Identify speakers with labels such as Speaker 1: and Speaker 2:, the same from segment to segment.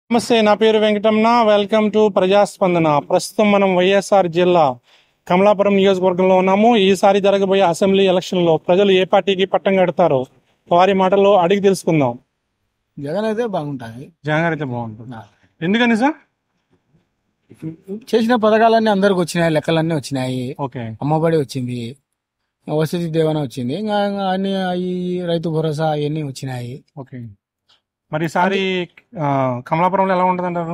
Speaker 1: నమస్తే నా పేరు వెంకటమ్మ వెల్కమ్ టు ప్రజాస్పందన ప్రస్తుతం మనం వైఎస్ఆర్ జిల్లా కమలాపురం నియోజకవర్గంలో ఉన్నాము ఈసారి జరగబోయే అసెంబ్లీ ఎలక్షన్లో ప్రజలు ఏ పార్టీకి పట్టం కడతారో వారి మాటల్లో అడిగి తెలుసుకుందాం
Speaker 2: జగన్ అయితే బాగుంటుంది
Speaker 1: జగన్ గారు అయితే బాగుంటుంది ఎందుకని సార్
Speaker 2: చేసిన పథకాలన్నీ అందరికి వచ్చినాయి లెక్కలన్నీ వచ్చినాయి
Speaker 1: ఓకే
Speaker 2: అమ్మబడి వచ్చింది వసతి దేవన వచ్చింది ఇంకా ఇంకా అన్ని ఈ రైతు భరోసా అవన్నీ వచ్చినాయి
Speaker 1: ఓకే మరి ఈసారి ఆ, కమలాపురంలో ఎలా ఉంటుంది అంటారు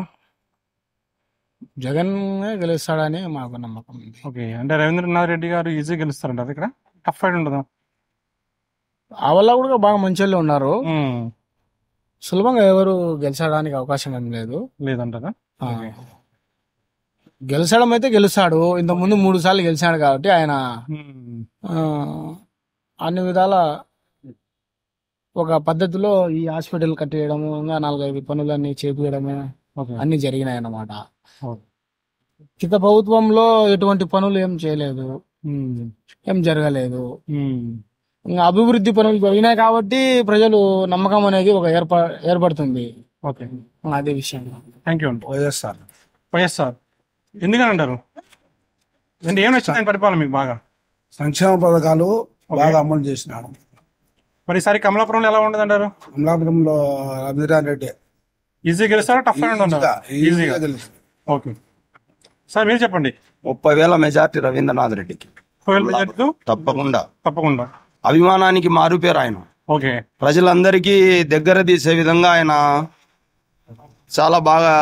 Speaker 2: జగన్ గెలుస్తాడని మాకు నమ్మకం ఉంది
Speaker 1: ఓకే అంటే రవీంద్రనాథ్ రెడ్డి గారు ఈజీ గెలుస్తారంటారు ఇక్కడ టఫ్ ఫైట్ ఉంటుందా
Speaker 2: ఆ వల్ల కూడా బాగా మంచి ఉన్నారు
Speaker 1: ఉమ్,
Speaker 2: సులభంగా ఎవరు గెలిచడానికి అవకాశం ఏం లేదు
Speaker 1: లేదంటారా
Speaker 2: ఆ,
Speaker 1: ఓకే.
Speaker 2: గెలిచడం అయితే గెలుస్తాడు ఇంత ముందు మూడు సార్లు గెలిచాడు కాబట్టి ఆయన
Speaker 1: ఉమ్,
Speaker 2: ఆ, అన్ని విధాల ఒక పద్ధతిలో ఈ హాస్పిటల్ కట్టేయడము ఇంకా నాలుగైదు పనులన్నీ చేపించడము
Speaker 1: ఓకే
Speaker 2: అన్ని జరిగినాయి అన్నమాట
Speaker 1: ఓకే.
Speaker 2: గత ప్రభుత్వంలో ఎటువంటి పనులు ఏం చేయలేదు
Speaker 1: ఉమ్,
Speaker 2: ఏం జరగలేదు
Speaker 1: ఉమ్,
Speaker 2: ఇంకా అభివృద్ధి పనులు జరిగినాయి కాబట్టి ప్రజలు నమ్మకం అనేది ఒక ఏర్ప ఏర్పడుతుంది
Speaker 1: ఓకే
Speaker 2: అదే విషయం
Speaker 1: థ్యాంక్ యూ అండి
Speaker 2: వైఎస్ఆర్
Speaker 1: వైఎస్ఆర్ ఎందుకని అంటారు అంటే ఏం నచ్చింది ఆయన పరిపాలన మీకు బాగా
Speaker 3: సంక్షేమ పథకాలు బాగా అమలు చేసినాడు
Speaker 1: మరి ఈసారి కమలాపురంలో ఎలా ఉండదు అంటారు
Speaker 3: అమలాపురంలో రవీంద్రనాథ్ రెడ్డి
Speaker 1: ఈజీ గెలుస్తారా టఫ్
Speaker 3: ఈజీగా
Speaker 1: అంటారు
Speaker 3: ఈజీగా
Speaker 1: ఈజీగా
Speaker 3: తెలుసు
Speaker 1: ఓకే సార్ మీరు చెప్పండి
Speaker 4: ముప్పై వేల మెజార్టీ రవీంద్రనాథ్ రెడ్డికి
Speaker 1: ఒకవేళ మెజారిటీతో
Speaker 4: తప్పకుండా
Speaker 1: తప్పకుండా
Speaker 4: అభిమానానికి మారుపేరు ఆయన
Speaker 1: ఓకే
Speaker 4: ప్రజలందరికీ దగ్గర తీసే విధంగా ఆయన చాలా బాగా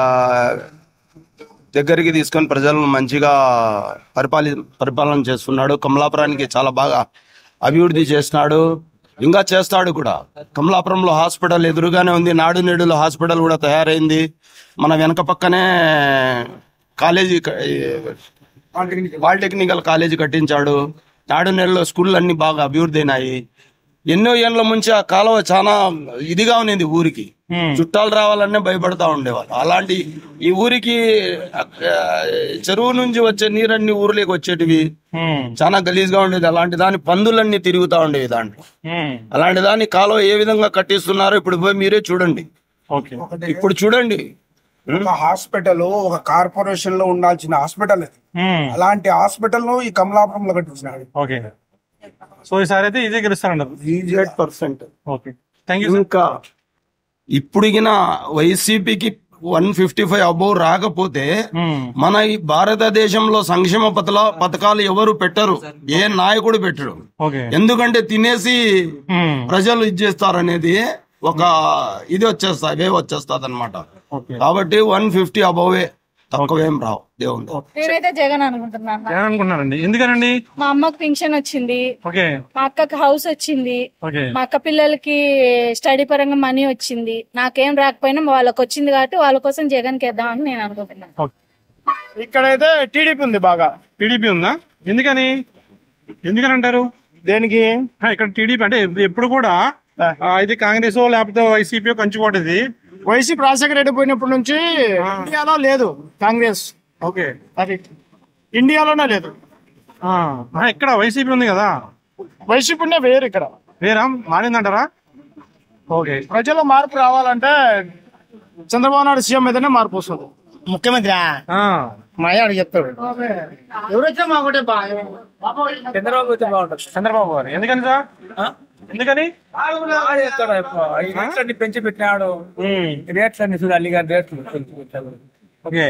Speaker 4: దగ్గరికి తీసుకొని ప్రజలను మంచిగా పరిపాలి పరిపాలన చేస్తున్నాడు కమలాపురానికి చాలా బాగా అభివృద్ధి చేస్తున్నాడు ఇంకా చేస్తాడు కూడా కమలాపురంలో హాస్పిటల్ ఎదురుగానే ఉంది నాడు నేడులో హాస్పిటల్ కూడా తయారైంది మన వెనక పక్కనే కాలేజీ క- పాలిటెక్నికల్ కాలేజీ కట్టించాడు నాడు నెలలో స్కూళ్ళు అన్ని బాగా అభివృద్ధి అయినాయి ఎన్నో ఏళ్ళ నుంచి ఆ కాలువ చాలా ఇదిగా ఉన్నది ఊరికి
Speaker 1: Hmm.
Speaker 4: చుట్టాలు రావాలనే భయపడతా ఉండేవాళ్ళు అలాంటి ఈ ఊరికి ఆ, చెరువు నుంచి వచ్చే నీరన్ని ఊర్లోకి వచ్చేటివి
Speaker 1: ఉమ్,
Speaker 4: చాలా గలీజ్గా ఉండేది అలాంటి దాని పందులన్నీ తిరుగుతా ఉండేవి దాంట్లో
Speaker 1: ఉమ్,
Speaker 4: అలాంటి దాన్ని కాలువ ఏ విధంగా కట్టిస్తున్నారో ఇప్పుడు పోయి మీరే చూడండి
Speaker 1: ఓకే
Speaker 4: ఇప్పుడు చూడండి
Speaker 3: ఒక హాస్పిటల్ ఒక కార్పొరేషన్ లో ఉండాల్సిన హాస్పిటల్ అది
Speaker 1: ఉమ్,
Speaker 3: అలాంటి హాస్పిటల్ ను ఈ కమలాపురంలో కట్టించినాడు
Speaker 1: ఓకే సో ఈసారి అయితే ఈజీ గెలుస్తారంటారు
Speaker 4: hundred percent
Speaker 1: okay thank you
Speaker 4: ఇంకా ఇప్పుడిగిన వైసీపీకి వన్ ఫిఫ్టీ ఫైవ్ అబోవ్ రాకపోతే మన ఈ భారతదేశంలో సంక్షేమ పథల పథకాలు ఎవరు పెట్టరు ఏ నాయకుడు పెట్టడు
Speaker 1: ఓకే
Speaker 4: ఎందుకంటే తినేసి
Speaker 1: ఉమ్,
Speaker 4: ప్రజలు ఇచ్చేస్తారు అనేది ఒక ఇది వచ్చేస్తాయి వేవ్ వచ్చేస్తుంది అనమాట
Speaker 1: ఓకే
Speaker 4: కాబట్టి వన్ ఫిఫ్టీ అబోవే తక్కువేం రావు దేవుని
Speaker 5: నేనైతే జగన్ అనుకుంటున్నాను
Speaker 1: ఏమని అనుకుంటున్నారండి ఎందుకనండి
Speaker 5: మా అమ్మకు పింఛన్ వచ్చింది
Speaker 1: ఓకే
Speaker 5: మా అక్కకి హౌస్ వచ్చింది
Speaker 1: ఓకే
Speaker 5: మా అక్క పిల్లలకి స్టడీ పరంగా మనీ వచ్చింది నాకేం రాకపోయినా వాళ్ళకి వచ్చింది కాబట్టి వాళ్ళ కోసం జగన్ కేద్దామని నేను అనుకుంటున్నాను
Speaker 1: ఓకే
Speaker 2: ఇక్కడైతే టీడీపీ ఉంది బాగా
Speaker 1: టీడీపీ ఉందా ఎందుకని ఎందుకని అంటారు
Speaker 2: దేనికి
Speaker 1: ఆ, ఇక్కడ టీడీపీ అంటే ఎప్పుడు కూడా ఆ, ఇది కాంగ్రెస్ లేకపోతే వైసీపీ కంచుకోటది
Speaker 2: వైసీపీ రాజశేఖర రెడ్డి పోయినప్పటి నుంచి ఇండియాలో లేదు కాంగ్రెస్
Speaker 1: ఓకే
Speaker 2: అది ఇండియాలోనే లేదు
Speaker 1: ఆ, ఆ, ఇక్కడ వైసీపీ ఉంది కదా
Speaker 2: వైసీపీనే వేరు ఇక్కడ
Speaker 1: వేరా మారిందంటారా ఓకే
Speaker 2: ప్రజల మార్పు రావాలంటే చంద్రబాబు నాయుడు సీఎం మీదనే మార్పు వస్తుంది ముఖ్యమంత్రి
Speaker 1: ఆ,
Speaker 2: మా అయ్యాడు చెప్తాడు ఎవరు వచ్చినా మా ఒకటే చంద్రబాబు అయితే బాగుంటుంది
Speaker 1: చంద్రబాబు గారు ఎందుకని సార్ ఎందుకని
Speaker 2: రేట్లన్నీ పెంచి పెట్టినాడు రేట్లన్నీ చూడు అల్లి గారి రేట్లు పెంచి పెట్టాడు
Speaker 1: ఓకే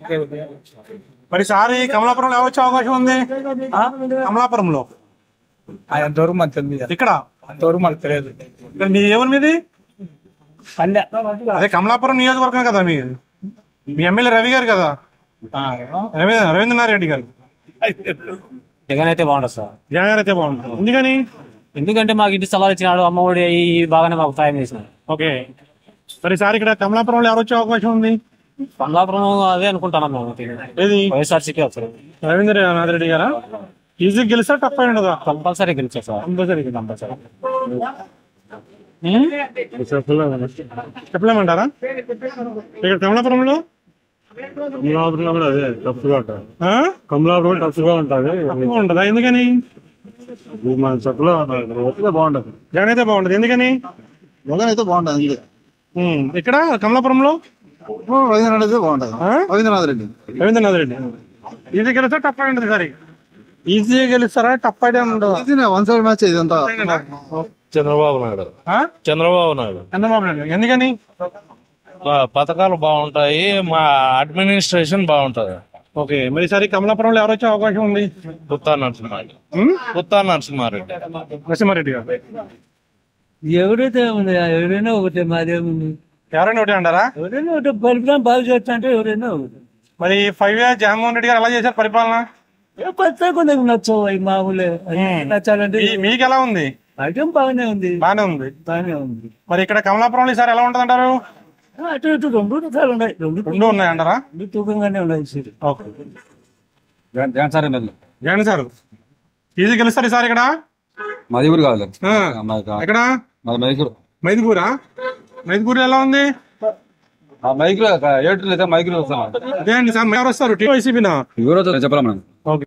Speaker 1: మరి సారి కమలాపురంలో వచ్చే అవకాశం ఉంది కమలాపురంలో
Speaker 2: అంతవరకు మనకు తెలియదు
Speaker 1: ఇక్కడ
Speaker 2: అంతవరకు మనకు తెలియదు
Speaker 1: ఇక్కడ మీ ఎవరి మీది
Speaker 2: పల్లె
Speaker 1: అదే కమలాపురం నియోజకవర్గం కదా మీ మీ ఎమ్మెల్యే రవి గారు కదా రవి రవీంద్రనాథ్ రెడ్డి గారు
Speaker 6: జగన్ అయితే బాగుంటుంది సార్
Speaker 1: జగన్ గారు అయితే బాగుంటుంది ఎందుకని
Speaker 6: ఎందుకంటే మాకు ఇంటి స్థలాలు ఇచ్చినాడు అమ్మఒడి అవి బాగానే మాకు సాయం చేసినాడు
Speaker 1: ఓకే మరి సార్ ఇక్కడ కమలాపురంలో ఎవరు వచ్చే అవకాశం ఉంది
Speaker 6: కమలాపురం అదే అనుకుంటున్నాం మేము
Speaker 1: ఏది
Speaker 6: వైఎస్ఆర్సీపీ వస్తుంది
Speaker 1: రవీంద్రనాథ్ రెడ్డి గారా ఈజీ గెలిస్తే టఫ్ అయి ఉండదా
Speaker 6: కంపల్సరీ గెలిచారు సార్
Speaker 1: కంపల్సరీ
Speaker 6: కంపల్సరీ
Speaker 1: చెప్పలేమంటారా ఇక్కడ కమలాపురంలో
Speaker 7: కమలాపురంలో కూడా అదే టఫ్గా ఉంటుంది
Speaker 1: ఆ?
Speaker 7: కమలాపురం టఫ్గా ఉంటుంది
Speaker 1: తక్కువ ఉంటుందా ఎందుకని
Speaker 7: ఇది మన చెప్పలో వస్తే బాగుంటుంది
Speaker 1: జగన్ అయితే బాగుంటుంది ఎందుకని
Speaker 7: జగన్ అయితే బాగుంటుంది
Speaker 1: ఉమ్, ఇక్కడ కమలాపురంలో
Speaker 7: రవీంద్రనాథ్ రెడ్డి బాగుంటుంది
Speaker 1: ఆ?
Speaker 7: రవీంద్రనాథ్ రెడ్డి
Speaker 1: రవీంద్రనాథ్ రెడ్డి ఈజీ గెలిస్తే టఫ్ అయి ఉంటుంది సరే ఈజీగా గెలుస్తారా టఫ్ అయితే ఉండదు
Speaker 7: వన్ సైడ్ మ్యాచ్ ఇదంతా
Speaker 8: చంద్రబాబు నాయుడు
Speaker 1: ఆ?
Speaker 8: చంద్రబాబు నాయుడు
Speaker 1: చంద్రబాబు నాయుడు ఎందుకని
Speaker 8: ప- పథకాలు బాగుంటాయి మా అడ్మినిస్ట్రేషన్ బాగుంటది
Speaker 1: ఓకే మరి సరే కమలాపురంలో ఎవరు వచ్చే అవకాశం ఉంది
Speaker 8: పుత్తా నరసింహారెడ్డి
Speaker 1: ఉమ్?
Speaker 8: పుత్తా నరసింహారెడ్డి
Speaker 1: నరసింహారెడ్డి గారు
Speaker 9: ఎవరైతే ఉంది ఎవరైనా ఒకటే మాదేముంది
Speaker 1: ఎవరైనా ఒకటి అంటారా
Speaker 9: ఎవరైనా ఒకటి పరిపాలన బాగా చేస్తా అంటే ఎవరైనా ఒకటి
Speaker 1: మరి ఫైవ్ ఇయర్స్ జగన్మోహన్ రెడ్డి గారు ఎలా చేశారు పరిపాలన
Speaker 9: ఏ కొత్త కొందరికి నచ్చవు అవి మామూలే అన్నీ నచ్చాలంటే
Speaker 1: మీ- మీకు ఎలా ఉంది
Speaker 9: ఐటమ్ బాగానే ఉంది
Speaker 1: బానే ఉంది
Speaker 9: బాగానే ఉంది
Speaker 1: మరి ఇక్కడ కమలాపురంలో ఈసారి ఎలా ఉంటుంది అంటారు
Speaker 9: అటు ఇటు రెండు రకాలు ఉన్నాయి రెండు
Speaker 1: రెండు ఉన్నాయి అంటారా
Speaker 9: రెండు తూకంగానే ఉన్నాయి సరే
Speaker 1: ఓకే జగన్ సార్ ఈజీ గెలుస్తారు ఈసారి ఇక్కడ
Speaker 7: మాది ఊరు కావాలి
Speaker 1: ఆ, ఎక్కడ
Speaker 7: మాది మైకులు
Speaker 1: మైదుకూరా మైదుకూరు ఎలా ఉంది
Speaker 7: ఆ మైకులు ఏడు లేదా మైకులు వస్తాను
Speaker 1: అదే అండి సార్ ఎవరు వస్తారు వైసీపీనా
Speaker 7: ఎవరో చెప్పాలా మనం
Speaker 1: ఓకే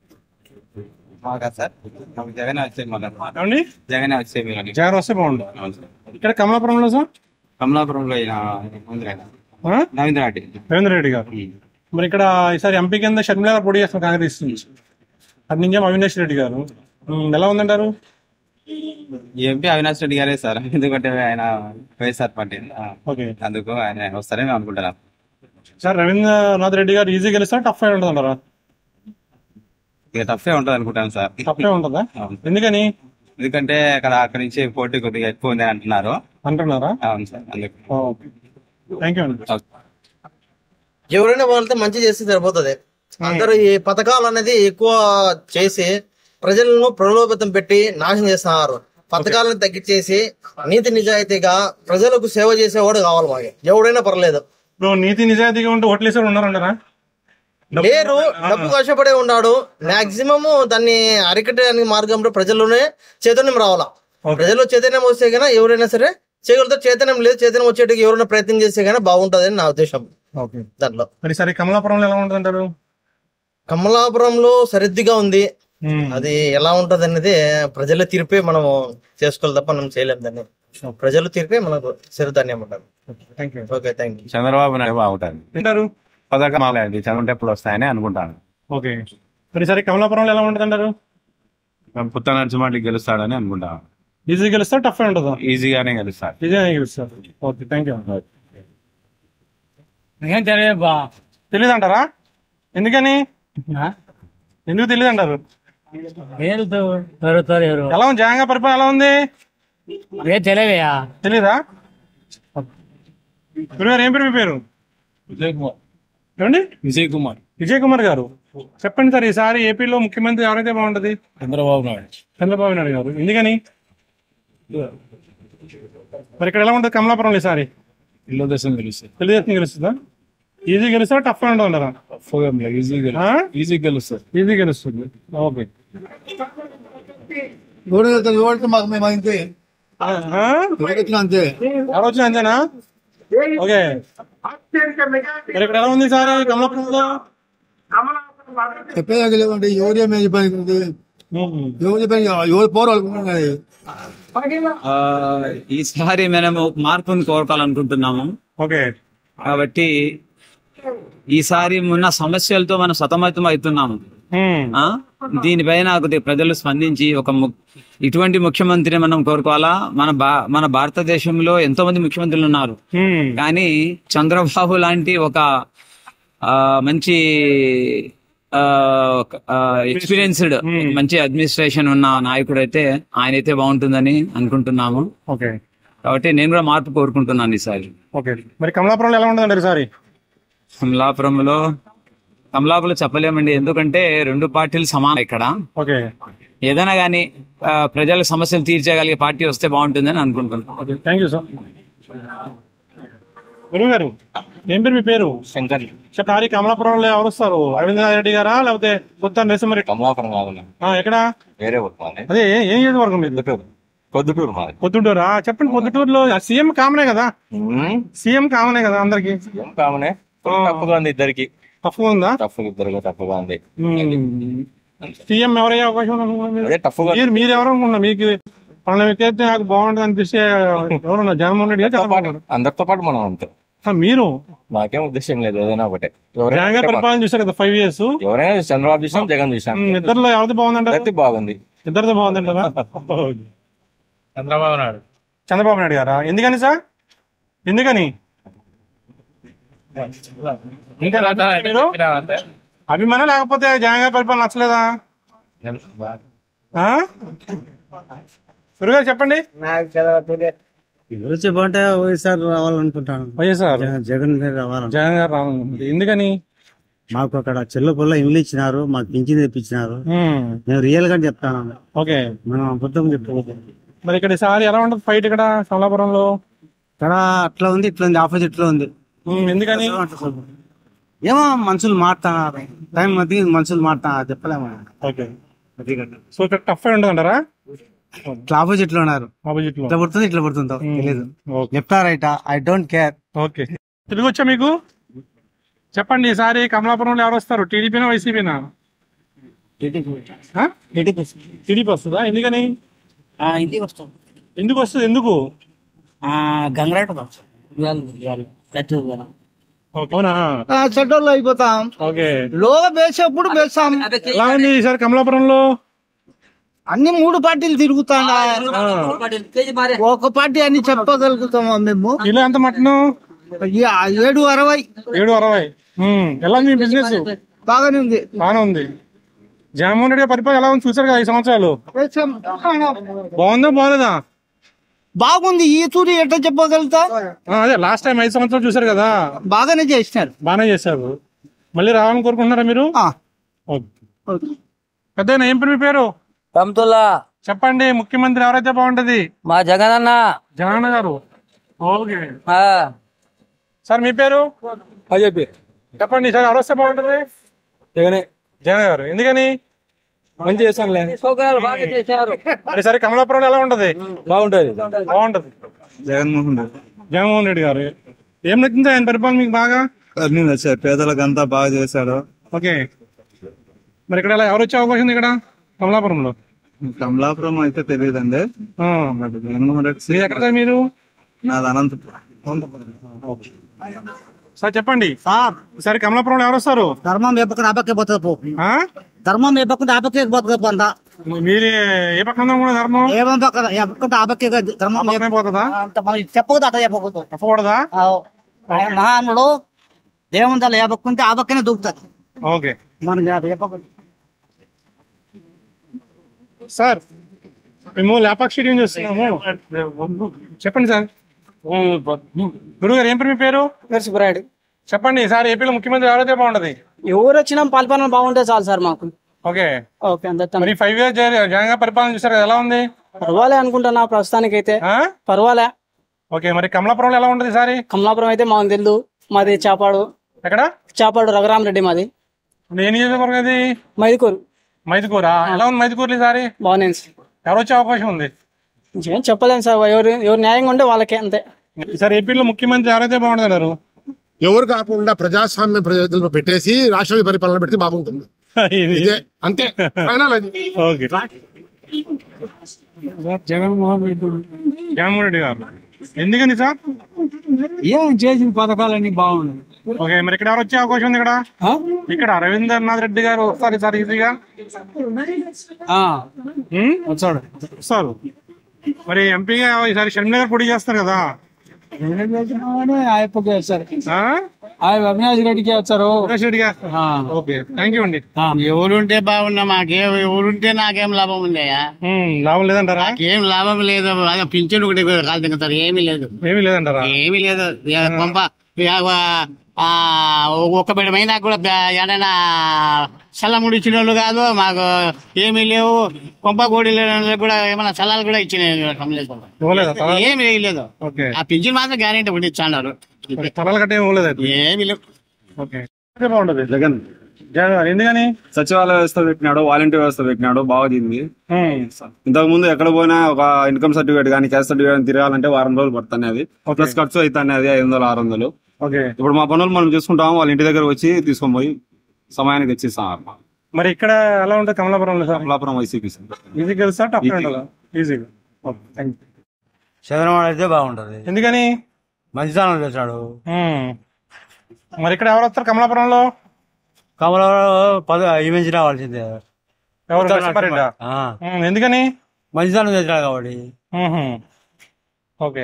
Speaker 10: సార్ జగన్ వచ్చే
Speaker 1: ఏమండి
Speaker 10: జగన్ వచ్చే మీరు
Speaker 1: జగన్ వస్తే బాగుండు ఇక్కడ కమలాపురంలో సార్
Speaker 10: కమలాపురంలో ఈయన
Speaker 1: ఆ?
Speaker 10: రవీంద్ర రెడ్డి
Speaker 1: రవీంద్ర రెడ్డి గారు మరి ఇక్కడ ఈసారి ఎంపీ కింద షర్మిల గారు పోటీ చేస్తున్నారు కాంగ్రెస్ నుంచి అటు నుంచేమో అవినాష్ రెడ్డి గారు ఉమ్, ఎలా ఉందంటారు
Speaker 10: ఎంపీ అవినాష్ రెడ్డి గారే సార్ ఎందుకంటే ఆయన వైఎస్ఆర్ పార్టీ ఆ,
Speaker 1: ఓకే
Speaker 10: అందుకు ఆయన వస్తారని మేము అనుకుంటున్నాం
Speaker 1: సార్ రవీంద్రనాథ్ రెడ్డి గారు ఈజీ గెలుస్తారు టఫ్ అయి ఉంటుంది అంటారా
Speaker 10: ఇక టఫే ఉంటుంది అనుకుంటాను సార్
Speaker 1: టఫ్ ఉంటుందా
Speaker 10: అవును.
Speaker 1: ఎందుకని
Speaker 10: ఎందుకంటే అక్కడ అక్కడి నుంచి పోటీ కొద్దిగా ఎక్కువ ఉంది అంటున్నారు
Speaker 1: అంటున్నారా
Speaker 10: అవును సార్ అందుకు
Speaker 1: థ్యాంక్ యూ అండి
Speaker 11: ఎవరైనా వాళ్ళతో మంచి చేస్తే సరిపోతుంది అందరూ ఈ పథకాలు అనేది ఎక్కువ చేసి ప్రజలను ప్రలోభితం పెట్టి నాశనం చేస్తున్నారు పథకాలను తగ్గించేసి నీతి నిజాయితీగా ప్రజలకు సేవ చేసేవాడు కావాలి మాకు ఎవడైనా పర్లేదు
Speaker 1: ఇప్పుడు నీతి నిజాయితీగా ఉంటే ఓట్లేసారు ఉన్నారంటారా డబ్బు-
Speaker 11: లేరు డబ్బు కష్టపడే ఉన్నాడు మాక్సిమం దాన్ని అరికట్టడానికి మార్గంలో ప్రజల్లోనే చైతన్యం రావాలా ప్రజల్లో చైతన్యం వస్తే కన్నా ఎవరైనా సరే చేయగలుగుతారు చైతన్యం లేదు చైతన్యం వచ్చేటికి ఎవరైనా ప్రయత్నం చేస్తే కన్నా బాగుంటదని నా ఉద్దేశం
Speaker 1: ఓకే
Speaker 11: దాంట్లో
Speaker 1: మరి సరే కమలాపురంలో ఎలా ఉంటుంది అంటారు
Speaker 11: కమలాపురంలో సరిద్దిగా ఉంది అది ఎలా ఉంటది అనేది ప్రజల తీర్పే మనం చేసుకోవాలి తప్ప మనం చేయలేము దాన్ని ప్రజల తీర్పే మనకు సరిధాన్యం ఉంటుంది
Speaker 1: thank you
Speaker 11: okay thank you
Speaker 10: Chandrababu Naidu బాగుంటుంది
Speaker 1: వింటారు
Speaker 10: పథకం చదువుంటే ఎప్పుడు వస్తాయని అనుకుంటాను
Speaker 1: ఓకే మరి సరే కమలాపురంలో ఎలా ఉంటుంది అంటారు
Speaker 10: పుత్త నరసింహారెడ్డి గెలుస్తాడని అనుకుంటాను
Speaker 1: ఈజీ గెలుస్తారు టఫ్ ఉంటుందా
Speaker 10: ఈజీగానే గెలుస్తాడు
Speaker 1: ఈజీగా గెలుస్తారు ఓకే థ్యాంక్ యూ
Speaker 6: ఏం తెలియదు బా
Speaker 1: తెలియదు అంటారా ఎందుకని ఎందుకు తెలియదు అంటారు
Speaker 6: ఏం జరుగుతారు ఎవరు
Speaker 1: ఎలా ఉంది జగన్ గారి పరిపాలన ఎలా ఉంది
Speaker 6: ఏం తెలియదయా
Speaker 1: తెలీదా గురుగారు ఏం పేరు మీ పేరు
Speaker 8: విజయ్ కుమార్
Speaker 1: ఏమండి
Speaker 8: విజయ్ కుమార్
Speaker 1: విజయ్ కుమార్ గారు చెప్పండి సార్ ఈసారి ఏపీలో ముఖ్యమంత్రి ఎవరైతే బాగుంటది
Speaker 8: చంద్రబాబు నాయుడు
Speaker 1: చంద్రబాబు నాయుడు గారు ఎందుకని మరి ఇక్కడ ఎలా ఉంటుంది కమలాపురంలో ఈసారి
Speaker 8: ఇల్లు దేశం గెలుస్తాయి
Speaker 1: తెలుగుదేశం గెలుస్తుందా ఈజీ గెలుస్తా టఫ్ గా ఉంటుందా
Speaker 8: ఈజీ
Speaker 1: ఆ?
Speaker 8: ఈజీ గెలుస్తారు
Speaker 1: ఈజీ గెలుస్తుంది ఓకే
Speaker 7: ఎవరైతే మాకు మేము అంతే
Speaker 1: ఆ?
Speaker 7: ఎవరైతే అంతే
Speaker 1: ఎవరు వచ్చినా అంతేనా ఓకే మరి ఇక్కడ ఎలా ఉంది సార్ కమలాపురంలో
Speaker 7: చెప్పేదాకా లేవంటే ఎవరు ఏమేమి చెప్పాను ఎవరు చెప్పాను ఎవరు పోరాలు
Speaker 10: ఆ, ఈసారి మనము మార్పును కోరుకోవాలనుకుంటున్నాము
Speaker 1: ఓకే
Speaker 10: కాబట్టి ఈసారి ఉన్న సమస్యలతో మనం సతమతం అవుతున్నాము ఆ దీనిపైన కొద్దిగా ప్రజలు స్పందించి ఒక ము- ఇటువంటి ముఖ్యమంత్రిని మనం కోరుకోవాలా మన బా మన భారతదేశంలో ఎంతో మంది ముఖ్యమంత్రులు ఉన్నారు కానీ చంద్రబాబు లాంటి ఒక ఆ, మంచి ఎక్స్పీరియన్స్డ్ మంచి అడ్మినిస్ట్రేషన్ ఉన్న నాయకుడు అయితే ఆయన అయితే బాగుంటుందని అనుకుంటున్నాము
Speaker 1: ఓకే
Speaker 10: కాబట్టి నేను కూడా మార్పు కోరుకుంటున్నాను ఈసారి
Speaker 1: ఓకే మరి కమలాపురంలో ఎలా ఉంటుంది ఈసారి
Speaker 10: కమలాపురంలో కమలాపురం చెప్పలేమండి ఎందుకంటే రెండు పార్టీలు సమానం ఇక్కడ
Speaker 1: ఓకే
Speaker 10: ఏదైనా కానీ ప్రజల సమస్యలు తీర్చగలిగే పార్టీ వస్తే బాగుంటుందని అనుకుంటున్నాను
Speaker 1: ఓకే థ్యాంక్ యూ సార్ గురువు గారు ఏం పేరు మీ పేరు శంకర్ చెప్పారి కమలాపురంలో ఎవరు వస్తారు అరవింద్ రెడ్డి గారా లేకపోతే కొత్త నరసింహారెడ్డి
Speaker 10: కమలాపురం కాదు
Speaker 1: ఆ, ఎక్కడ
Speaker 10: వేరే ఊరు
Speaker 1: అదే ఏ- ఏం నియోజకవర్గం మీరు
Speaker 10: పొద్దుటూరు మాది
Speaker 1: పొద్దుటూరా చెప్పండి పొద్దుటూరులో సీఎం కామనే కదా సీఎం కామనే కదా అందరికి
Speaker 10: కామనే తప్పుగా ఉంది ఇద్దరికి
Speaker 1: టఫ్ ఉందా
Speaker 10: టఫ్ ఇద్దరు తప్పుగా ఉంది
Speaker 1: సీఎం ఎవరయ్యే అవకాశం ఉంది అనుకున్నారు మీరు?
Speaker 10: అదే టఫ్గా
Speaker 1: మీరు మీరు ఎవరు అనుకున్నారు మీకు పలానా వ్యక్తి అయితే నాకు బాగుంటుంది అనిపిస్తే ఎవరున్నారు జగన్మోహన్ రెడ్డి గారు చంద్రబాబు నాయుడు గారా?
Speaker 10: అందరితో పాటు మనం అంతే
Speaker 1: ఆ, మీరు
Speaker 12: మాకేం ఉద్దేశం లేదు ఏదైనా ఒకటే
Speaker 1: జగన్ గారి పరిపాలన చూసారు కదా ఫైవ్ ఇయర్స్
Speaker 12: ఎవరైనా చూసి చంద్రబాబు చూసాం జగన్ చూసాం
Speaker 1: ఇద్దరులో ఎవరిది బాగుందంటారు
Speaker 12: ఇద్దరిది బాగుంది
Speaker 1: ఇద్దరిది బాగుందంటారా
Speaker 8: చంద్రబాబు నాయుడు
Speaker 1: చంద్రబాబు నాయుడు గారా ఎందుకని సార్ ఎందుకని ఇంకా మీరు అభిమానం లేకపోతే జగన్ గారి పరిపాలన నచ్చలేదా ఆ? గురుగారు చెప్పండి
Speaker 13: ఎవరు చెప్పంటే వైఎస్ఆర్ రావాలనుకుంటాను
Speaker 1: వైఎస్ఆర్
Speaker 13: జగన్ గారు రావాలని
Speaker 1: జగన్ గారు రావాలనుకుంటుంది ఎందుకని
Speaker 13: మాకు అక్కడ చెల్ల పొల్ల ఇల్లు ఇచ్చినారు మాకు పింఛన్ తెప్పించినారు
Speaker 1: మ్మ్.
Speaker 13: నేను రియల్ గా చెప్తాను
Speaker 1: ఓకే
Speaker 13: మనం అబద్ధం చెప్పకూడదు
Speaker 1: మరి ఇక్కడ ఈసారి ఎలా ఉంటుంది ఫైట్ ఇక్కడ కమలాపురంలో
Speaker 13: ఇక్కడ అట్లా ఉంది ఇట్లా ఉంది ఆపోజిట్ లో ఉంది
Speaker 1: మ్మ్, ఎందుకని
Speaker 13: ఏమో మనుషులు మారుతున్నారు టైం మధ్య మనుషులు మారుతున్నారు చెప్పలేము
Speaker 1: ఓకే
Speaker 13: అది కదా.
Speaker 1: సో ఇక్కడ టఫ్ అయి ఉంటుంది అంటారా
Speaker 13: ఇట్లా ఆపోజిట్ లో ఉన్నారు
Speaker 1: ఆపోజిట్ లో
Speaker 13: ఇట్లా పడుతుంది ఇట్లా పడుతుందో తెలియదు
Speaker 1: okay.
Speaker 13: Left right I don't care
Speaker 1: okay Telugu వచ్చా మీకు చెప్పండి ఈసారి కమలాపురంలో ఎవరు వస్తారు టీడీపీనా వైసీపీనా టీడీపీ వస్తుందా ఎందుకని
Speaker 14: ఇంటికి వస్తాం
Speaker 1: ఎందుకు వస్తుంది ఎందుకు
Speaker 14: గంగరాట
Speaker 1: అవునా
Speaker 2: చెడ్డోళ్ళు అయిపోతాం
Speaker 1: ఓకే
Speaker 2: లోగా వేసేప్పుడు వేస్తాం
Speaker 1: ఎలా ఉంది ఈసారి కమలాపురంలో
Speaker 2: అన్ని మూడు పార్టీలు తిరుగుతాడా ఒక పార్టీ అని చెప్పగలుగుతామా మేము
Speaker 1: కిలో ఎంత మటన్
Speaker 2: యా, ఏడు అరవై
Speaker 1: ఏడు అరవై ఉమ్, ఎలా ఉంది మీ బిజినెస్
Speaker 2: బాగానే ఉంది
Speaker 1: బాగానే ఉంది జగన్మోహన్ రెడ్డి గారి పరిపాలన ఎలా ఉంది చూసారు కదా ఐదు సంవత్సరాలు బాగుందా బాగలేదా
Speaker 2: బాగుంది ఈ తూరి ఎట్లా చెప్పగలుగుతా
Speaker 1: ఆ, అదే లాస్ట్ టైం ఐదు సంవత్సరాలు చూసారు కదా
Speaker 2: బాగానే చేసినారు
Speaker 1: బాగానే చేశారు మళ్ళీ రావాలని కోరుకుంటున్నారా మీరు ఓకే. పెద్ద ఏం పేరు మీ పేరు
Speaker 14: రమ్తుల్లా
Speaker 1: చెప్పండి ముఖ్యమంత్రి ఎవరైతే బాగుంటది
Speaker 14: మా జగన్ అన్న
Speaker 1: జగన్ గారు ఓకే సార్ మీ పేరు
Speaker 14: అజయ్ పేరు
Speaker 1: చెప్పండి సార్ ఎవరు వస్తే బాగుంటది
Speaker 14: జగనే
Speaker 1: జగన్ గారు ఎందుకని
Speaker 14: మంచి చేశానులే బాగా చేశారు
Speaker 1: మరి సరే కమలాపురం ఎలా ఉంటది
Speaker 14: బాగుంటది
Speaker 1: బాగుంటది
Speaker 8: జగన్మోహన్ రెడ్డి
Speaker 1: జగన్మోహన్ రెడ్డి గారు ఏం నచ్చింది ఆయన పరిపాలన మీకు బాగా
Speaker 8: అన్ని నచ్చారు పేదలకు అంతా బాగా చేశాడు
Speaker 1: ఓకే మరి ఇక్కడ ఎలా ఎవరు వచ్చే అవకాశం ఉంది ఇక్కడ కమలాపురంలో
Speaker 8: కమలాపురం అయితే తెలియదండి
Speaker 1: ఆ.
Speaker 8: జగన్మోహన్ రెడ్డి
Speaker 1: మీరు ఎక్కడ సార్ మీరు
Speaker 8: నాది అనంతపురం
Speaker 1: సార్ చెప్పండి సార్ ఈసారి కమలాపురంలో ఎవరు వస్తారు
Speaker 13: ధర్మం ఏ పక్కన ఆపక్కే పోతుంది పో
Speaker 1: ఆ?
Speaker 13: ధర్మం ఏ పక్కన ఆపక్కే పోతుంది పో అంతా
Speaker 1: మీరు ఏ పక్కన కూడా ధర్మం
Speaker 13: ఏమో పక్కన ఏ పక్కన ఆపక్కే ధర్మం ఏ
Speaker 1: పక్కనే పోతుందా
Speaker 13: అంత మనకి చెప్పకూడదు అట్లా చెప్పకూడదు
Speaker 1: చెప్పకూడదా
Speaker 13: ఆవ్. ఆయన మహానుడు దేవుందాలు ఏ పక్కుంటే ఆ పక్కనే దూకుతుంది
Speaker 1: ఓకే
Speaker 13: మనకి అది చెప్పకూడదు
Speaker 1: సార్ మేము లేపాక్షి స్టేడియం చేస్తున్నాము చెప్పండి సార్ గురువు గారు ఏం పేరు మీ పేరు
Speaker 15: సుబ్బరాయుడు
Speaker 1: చెప్పండి సార్ ఏపీలో ముఖ్యమంత్రి ఎవరైతే బాగుంటది
Speaker 15: ఎవరు వచ్చినా పాల్పన బాగుంటే చాలు సార్ మాకు
Speaker 1: ఓకే
Speaker 15: ఓకే అంత
Speaker 1: మరి ఫైవ్ ఇయర్స్ జగన్ గారి పరిపాలన చూసారు కదా ఎలా ఉంది
Speaker 15: పర్వాలే అనుకుంటున్నా ప్రస్తుతానికి అయితే
Speaker 1: ఆ?
Speaker 15: పర్వాలే
Speaker 1: ఓకే మరి కమలాపురంలో ఎలా ఉంటది సారి
Speaker 15: కమలాపురం అయితే మాకు తెలుదు మాది చాపాడు
Speaker 1: ఎక్కడ
Speaker 15: చాపాడు రఘురామరెడ్డి మాది
Speaker 1: నేను నియోజకవర్గం అది
Speaker 15: మైదుకూరు
Speaker 1: మైదుకూరా ఎలా ఉంది మైదుకూరు ఈసారి
Speaker 15: బాగుంది
Speaker 1: ఎవరు వచ్చే అవకాశం ఉంది
Speaker 15: ఏం చెప్పలేను సార్ ఎవరు ఎవరు న్యాయంగా ఉంటే వాళ్ళకే అంతే
Speaker 1: ఈసారి ఏపీలో ముఖ్యమంత్రి ఎవరైతే బాగుంటున్నారు
Speaker 16: ఎవరు కాకుండా ప్రజాస్వామ్య ప్రజలు పెట్టేసి రాష్ట్ర పరిపాలన పెడితే బాగుంటుంది ఇదే అంతే ఫైనల్ అది
Speaker 1: ఓకే
Speaker 9: జగన్మోహన్ రెడ్డి
Speaker 1: జగన్మోహన్ రెడ్డి గారు ఎందుకని సార్
Speaker 9: ఏం చేసిన పథకాలన్నీ బాగున్నాయి
Speaker 1: ఓకే మరి ఇక్కడ ఎవరు వచ్చే అవకాశం ఉంది ఇక్కడ ఇక్కడ రవీంద్రనాథ్ రెడ్డి గారు వస్తారు సార్ ఈజీగా ఉమ్?
Speaker 9: వచ్చాడు
Speaker 1: వస్తారు మరి ఎంపీగా ఈసారి షర్మిల గారు పోటీ చేస్తారు కదా
Speaker 9: ఆయప్పకే వచ్చారు
Speaker 1: ఆ?
Speaker 9: ఆయన అవినాష్ రెడ్డికి వచ్చారు
Speaker 1: అవినాష్ రెడ్డి గారు ఓకే థ్యాంక్ యూ అండి
Speaker 13: ఎవరుంటే బాగున్నా మాకేం ఎవరుంటే నాకేం లాభం ఉందయ్యా
Speaker 1: ఉమ్, లాభం లేదంటారా
Speaker 13: ఏం లాభం లేదు అదే పింఛన్ ఒకటి కాలు తింటారు ఏమీ లేదు
Speaker 1: ఏమీ లేదంటారా
Speaker 13: ఏమీ లేదు ఇక పంప ఇక, ఆ, ఒక్క బిడమైనా కూడా బ- ఏడైనా సల్లముడు ఇచ్చిన వాళ్ళు కాదు మాకు ఏమీ లేవు కొంప కోడి కూడా ఏమైనా సలాలు కూడా ఇచ్చినాయి
Speaker 1: ఇవ్వలేదా తలా?
Speaker 13: ఏమీ లేదు
Speaker 1: ఓకే
Speaker 13: ఆ పింఛన్ మాత్రం గ్యారెంటీ ఒకటి ఇచ్చాన్నారు
Speaker 1: తలాలు కట్టే ఇవ్వలేదు అయితే.
Speaker 13: ఏమీ లేవు
Speaker 1: ఓకే అదే బాగుంటది
Speaker 8: జగన్
Speaker 1: జగన్ గారు ఎందుకని
Speaker 8: సచివాలయ వ్యవస్థ పెట్టినాడు వాలంటీర్ వ్యవస్థ పెట్టినాడు బాగా తింది
Speaker 1: ఉమ్,
Speaker 8: ఇంతకు ముందు ఎక్కడ పోయినా ఒక ఇన్కమ్ సర్టిఫికేట్ కానీ క్యాస్ట్ సర్టిఫికేట్ కానీ తిరగాలంటే వారం రోజులు పడుతుంది అది ప్లస్ ఖర్చు అవుతాయి అది ఐదు వందలు ఆరు వందలు
Speaker 1: ఓకే
Speaker 8: ఇప్పుడు మా పనులు మనం చూసుకుంటాము వాళ్ళ ఇంటి దగ్గర వచ్చి తీసుకొని పోయి సమయానికి తెచ్చిస్తాం
Speaker 1: మరి ఇక్కడ ఎలా ఉంటుంది కమలాపురంలో సార్
Speaker 8: కమలాపురం వైసీపీ
Speaker 1: ఈజీ గెలుస్తా టఫ్ ఉంటుందా ఈజీగా ఓకే థ్యాంక్ యూ
Speaker 13: చంద్రబాబు అయితే బాగుంటది
Speaker 1: ఎందుకని
Speaker 13: మంచితనం చేశాడు
Speaker 1: ఉమ్, మరి ఇక్కడ ఎవరు వస్తారు కమలాపురంలో
Speaker 17: కమలంలో పద ఇమేజ్ రావాల్సిందే
Speaker 1: ఎవరు
Speaker 17: ఉత్తర
Speaker 1: లక్ష్మారెడ్డా?
Speaker 17: ఆ.
Speaker 1: ఉమ్, ఎందుకని
Speaker 17: మంచిదనం చేసినాడు కాబట్టి
Speaker 1: మ్హూ. ఓకే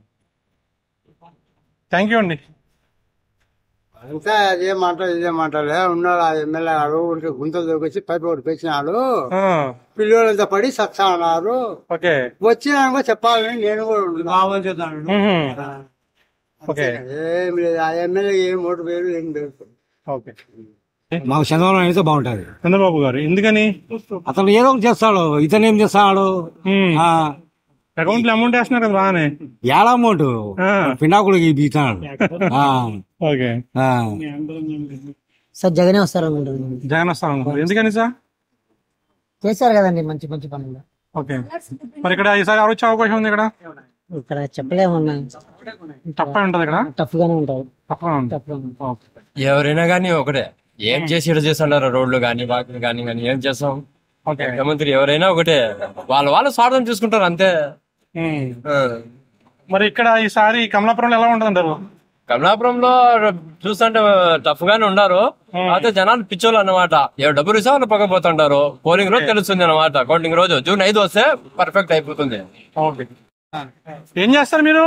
Speaker 1: థ్యాంక్ యూ అండి
Speaker 18: అంతా అదే మాట ఇదే మాటలే ఉన్నాడు ఆ ఎమ్మెల్యే గారు ఊరికి గుంతలు దొరికొచ్చి పైపు ఒకటి పెంచినాడు పిల్లలంతా పడి సత్తా అన్నారు
Speaker 1: ఓకే
Speaker 18: వచ్చినాక చెప్పాలని నేను కూడా ఉన్నా.
Speaker 1: మ్హూ. ఓకే
Speaker 18: ఏం లేదు ఆ ఎమ్మెల్యే ఏం ఓటు పేరు ఏం పేరు
Speaker 1: ఓకే
Speaker 17: మాకు చంద్రబాబు నాయుడు అయితే బాగుంటది
Speaker 1: చంద్రబాబు గారు ఎందుకని
Speaker 17: అతను ఏదో ఒకటి చేస్తాడు ఇతను ఏం చేస్తాడు ఆ,
Speaker 1: అకౌంట్ లో అమౌంట్ వేస్తున్నారు కదా బాగానే
Speaker 17: ఏడ అమౌంట్ పిండాకుడికి బీతాడు ఆ,
Speaker 1: ఓకే
Speaker 17: ఆ.
Speaker 15: సార్ జగనే వస్తారు అనుకుంటున్నాను
Speaker 1: జగన్ వస్తాను ఎందుకని సార్
Speaker 15: చేశారు కదండి మంచి మంచి పనులు
Speaker 1: ఓకే మరి ఇక్కడ ఈసారి ఎవరు వచ్చే అవకాశం ఉంది ఇక్కడ
Speaker 15: ఇక్కడ చెప్పలేమన్నా
Speaker 1: టఫ్ ఉంటది ఇక్కడ
Speaker 15: టఫ్ గానే ఉంటాయి
Speaker 1: టఫ్ ఉంటుంది ఓకే.
Speaker 12: ఎవరైనా కానీ ఒకటే ఏం చేసి ఇటు చేస్తున్నారు రోడ్లు కానీ వాకిలు కానీ కానీ ఏం చేస్తాం
Speaker 1: ఓకే
Speaker 12: ముఖ్యమంత్రి ఎవరైనా ఒకటే వాళ్ళ వాళ్ళు స్వార్థం చూసుకుంటారు అంతే ఆ.
Speaker 1: మరి ఇక్కడ ఈసారి కమలాపురంలో ఎలా ఉంటుంది అంటారు
Speaker 12: కమలాపురంలో చూస్తుంటే టఫ్ గానే ఉన్నారు అయితే జనాలు పిచ్చోళ్ళు అన్నమాట ఎవరు డబ్బులు ఇస్తే వాళ్ళు పక్క పోతుంటారు పోలింగ్ రోజు తెలుస్తుంది అన్నమాట కౌంటింగ్ రోజు జూన్ ఐదు వస్తే పర్ఫెక్ట్ అయిపోతుంది
Speaker 1: ఓకే ఏం చేస్తారు మీరు